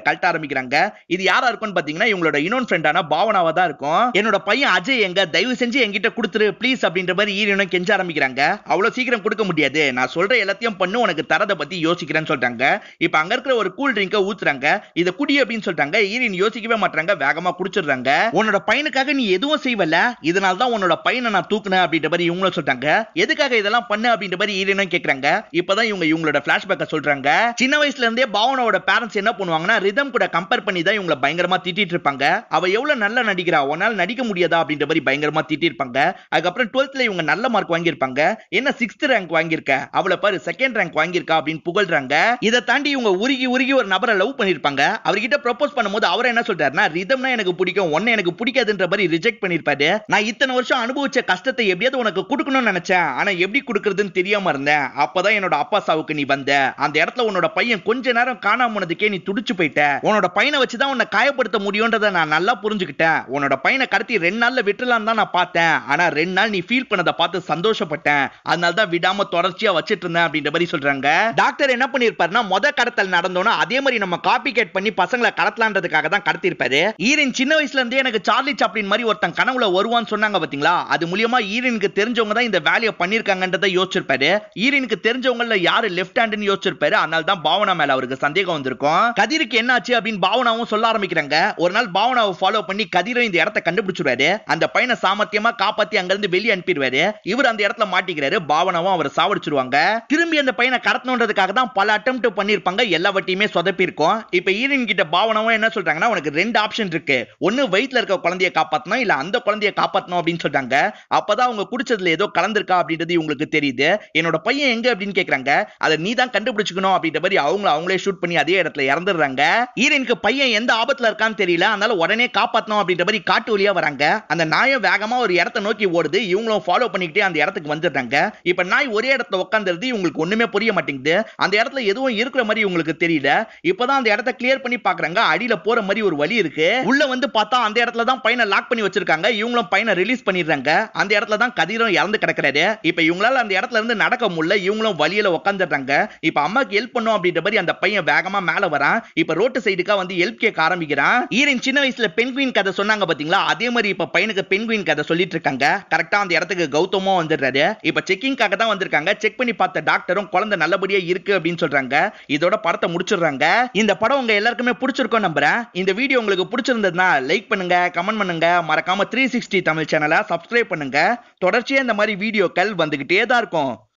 கழட்ட ஆரம்பிக்கிறாங்க இது யாரா இருக்கும்னு பாத்தீங்கன்னா இவங்களோட இன்னொரு ஃப்ரெண்டான பாவனாவா தான் இருக்கும் என்னோட பையன் அஜய் எங்க தயவு செஞ்சு என்கிட்ட கொடுத்துரு ப்ளீஸ் அப்படின்ற மாதிரி ஈரனும் கெஞ்ச ஆரம்பிக்கிறாங்க அவ்வளவு சீக்கிரம் கொடுக்க முடியாது நான் சொல்ற எல்லாத்தையும் பண்ணு உனக்கு தரத பத்தி யோசிக்கிறேன்னு சொல்றாங்க இப்ப அங்க இருக்கிற ஒரு கூல் ட்ரிங்க ஊத்துறாங்க இத குடி அப்படின்னு சொல்றாங்க ஈரின் யோசிக்கவே மாட்டாங்க வேகமா குடிச்சிடுறாங்க உன்னோட பையனுக்காக நீ எதுவும் செய்வல இதனால தான் உன்னோட பையனை நான் தூக்குனேன் அப்படின்ற மாதிரி இவங்களும் சொல்றாங்க எதுக்காக இதெல்லாம் பண்ண அப்படின்ற மாதிரி ஈரனும் கேக்குறாங்க இப்பதான் இவங்க இவங்களோட பிளாஷ்பேக்க சொல்றாங்க சின்ன வயசுல இருந்தே பாவனோட பேரண்ட்ஸ் என்ன பண்ணுவாங்கன்னா ரிதம் கூட கம்பேர் பண்ணி தான் இவங்களை பயங்கரமா திட்டிட்டு இருப்பாங்க அவ எவ்வளவு நல்லா நடிக்கிறா உன்னால நடிக்க முடியாதா அப்படின்ற மாதிரி பயங்கரமா திட்டிருப்பாங்க அதுக்கப்புறம் டுவெல்த்ல இவங்க நல்ல மார்க் வாங்கியிருப்பாங்க என்ன சிக்ஸ்த் ரேங்க் வாங்கியிருக்க அவளை பாரு செகண்ட் ரேங்க் வாங்கியிருக்கா அப்படின்னு புகழ்றாங்க இதை தாண்டி இவங்க உருகி உருகி ஒரு நபரை லவ் பண்ணிருப்பாங்க அவர்கிட்ட ப்ரப்போஸ் பண்ணும்போது அவர் என்ன சொல்றாருன்னா ரிதம்னா எனக்கு பிடிக்கும் ஒன்னு எனக்கு பிடிக்காதுன்ற மாதிரி ரிஜெக்ட் பண்ணிருப்பாரு நான் இத்தனை வருஷம் அனுபவிச்ச கஷ்டத்தை எப்படியாவது உனக்கு கொடுக்கணும்னு நினைச்சேன் ஆனா எப்படி கொடுக்கறதுன்னு தெரியாம இருந்தேன் அப்பதான் என்னோட அப்பா சாவுக்கு நீ வந்த அந்த இடத்துல உன்னோட பையன் கொஞ்ச நேரம் காணாம போனதுக்கே நீ துடிச்சு போயிட்ட உன்னோட பையனை வச்சுதான் உன்னை காயப்படுத்த முடியும்ன்றத நான் நல்லா புரிஞ்சுக்கிட்டேன் உன்னோட பையனை கடத்தி ரெண்டு நாள்ல விட்டுலாம் தான் நான் பார்த்தேன் ஆனா ரெண்டு நாள் நீ ஃபீல் பண்ணதை பார்த்து சந்தோஷப்பட்டேன் அதனால தான் விடாம தொடர்ச்சியா வச்சிட்டு இருந்தேன் அப்படின்ற மாதிரி சொல்றாங்க டாக்டர் என்ன பண்ணிருப்பாருன்னா மொத கடத்தல் நடந்தோன்னா அதே மாதிரி நம்ம காப்பி கேட் பண்ணி பசங்களை கடத்தலான்றதுக்காக தான் கடத்திருப்பாரு ஈரின் சின்ன வயசுல இருந்தே எனக்கு சார்லி சாப்ளின் மாதிரி ஒருத்தன் கனவுல வருவான்னு சொன்னாங்க பாத்தீங்களா அது மூலியமா ஈரனுக்கு தெரிஞ்சவங்க தான் இந்த வேலையை பண்ணிருக்காங்கன்றதை யோசிச்சிருப்பாரு ஈரனுக்கு தெரிஞ்சவங்கள யாரு லெஃப்ட் ஹேண்டுன்னு யோசிச்சிருப்பாரு அதனால தான் பாவனா மேல அவருக்கு சந்தேகம் வந்திருக்கும் கதிருக்கு என்னாச்சு அப்படின்னு பாவனாவும் சொல்ல ஆரம்பிக்கிறாங்க ஒரு நாள் பாவனாவை ஃபாலோ பண்ணி கதிரும் இந்த இடத்த கண்டுபிடிச்சிருவாரு அந்த பையனை சாமர்த்தியமா காப்பாத்தி அங்கிருந்து வெளியே அனுப்பிடுவாரு இவர் அந்த இடத்துல மாட்டிக்கிறாரு பாவனாவும் அவரை சாவடிச்சிருவாங்க திரும்பி அந்த பையனை கடத்தணுன்றதுக்காக தான் பல அட்டம் பண்ணிருப்பாங்க எல்லா வட்டியுமே சொதப்பி இருக்கும் இப்ப ஈரன் கிட்ட பாவனாவும் என்ன சொல்றாங்கன்னா உனக்கு ரெண்டு ஆப்ஷன் இருக்கு ஒன்னு வயித்துல இருக்க குழந்தைய காப்பாத்தணும் இல்ல அந்த குழந்தைய காப்பாத்தணும் அப்படின்னு சொல்றாங்க அப்பதான் அவங்க குடிச்சதுல ஏதோ கலந்திருக்கா அப்படின்றது இவங்களுக்கு தெரியுது என்னோட பையன் எங்க அப்படின்னு கேக்குறாங்க அதை நீ தான் கண்டுபிடிச்சுக்கணும் அப்படின்ற மாதிரி அவங்கள அவங்களே ஷூட் பண்ணி அதே இடத்துல இறந்துடுறாங்க ஈரனுக்கு பையன் எந்த ஆபத்துல இருக்கான்னு தெரியல அதனால உடனே காப்பாத்தணும் அப்படின்ற மாதிரி காட்டு வழியா வராங்க அந்த நாயை வேகமா ஒரு இடத்த நோக்கி ஓடுது இவங்களும் ஃபாலோ பண்ணிக்கிட்டே அந்த இடத்துக்கு வந்துடுறாங்க இப்ப நாய் ஒரே இடத்துல உட்காந்துருது இவங்களுக்கு ஒண்ணுமே புரிய மாட்டேங்குது அந்த இடத்துல எதுவும் இருக்கிற மாதிரி இவங்களுக்கு தெரியல இப்பதான் அந்த இடத்த கிளியர் பண்ணி பாக்குறாங்க அடியில போற மாதிரி ஒரு வழி இருக்கு உள்ள வந்து பார்த்தா அந்த இடத்துல தான் பையனை லாக் பண்ணி வச்சிருக்காங்க இவங்களும் பையனை ரிலீஸ் பண்ணிடுறாங்க அந்த இடத்துல தான் கதிரும் இறந்து கிடக்குறாரு இப்ப இவங்களால அந்த இடத்துல இருந்து நடக்க முடியல இவங்களும் வழியில உட்காந்துடுறாங்க இப்ப அம்மாக்கு ஹெல்ப் பண்ணும் அப்படின்ற மாதிரி அந்த பையன் வேகமா மேல வரான் இப்ப ரோட்டு சைடுக்கா வந்து ஹெல்ப் கேட்க ஆரம்பிக்கிறான் ஈரன் சின்ன வயசுல பெண்குயின் கதை சொன்னாங்க பாத்தீங்களா அதே மாதிரி இப்ப பையனுக்கு பெண்குயின் கதை சொல்லிட்டு இருக்காங்க கரெக்டா அந்த இடத்துக்கு கௌதமும் வந்துடுறாரு இப்ப செக்கிங்காக தான் வந்திருக்காங்க செக் பண்ணி பார்த்த டாக்டரும் குழந்தை நல்லபடியா இருக்கு அப்படின்னு சொல்றாங்க இதோட படத்தை முடிச்சிடுறாங்க இந்த படம் உங்க எல்லாருக்குமே பிடிச்சிருக்கும் நம்புறேன் இந்த வீடியோ உங்களுக்கு பிடிச்சிருந்ததுன்னா லைக் பண்ணுங்க கமெண்ட் பண்ணுங்க மறக்காம த்ரீ சிக்ஸ்டி தமிழ் சேனலை சப்ஸ்கிரைப் பண்ணுங்க தொடர்ச்சியா இந்த மாதிரி வீடியோக்கள் வந்துகிட்டே தான் இருக்கும்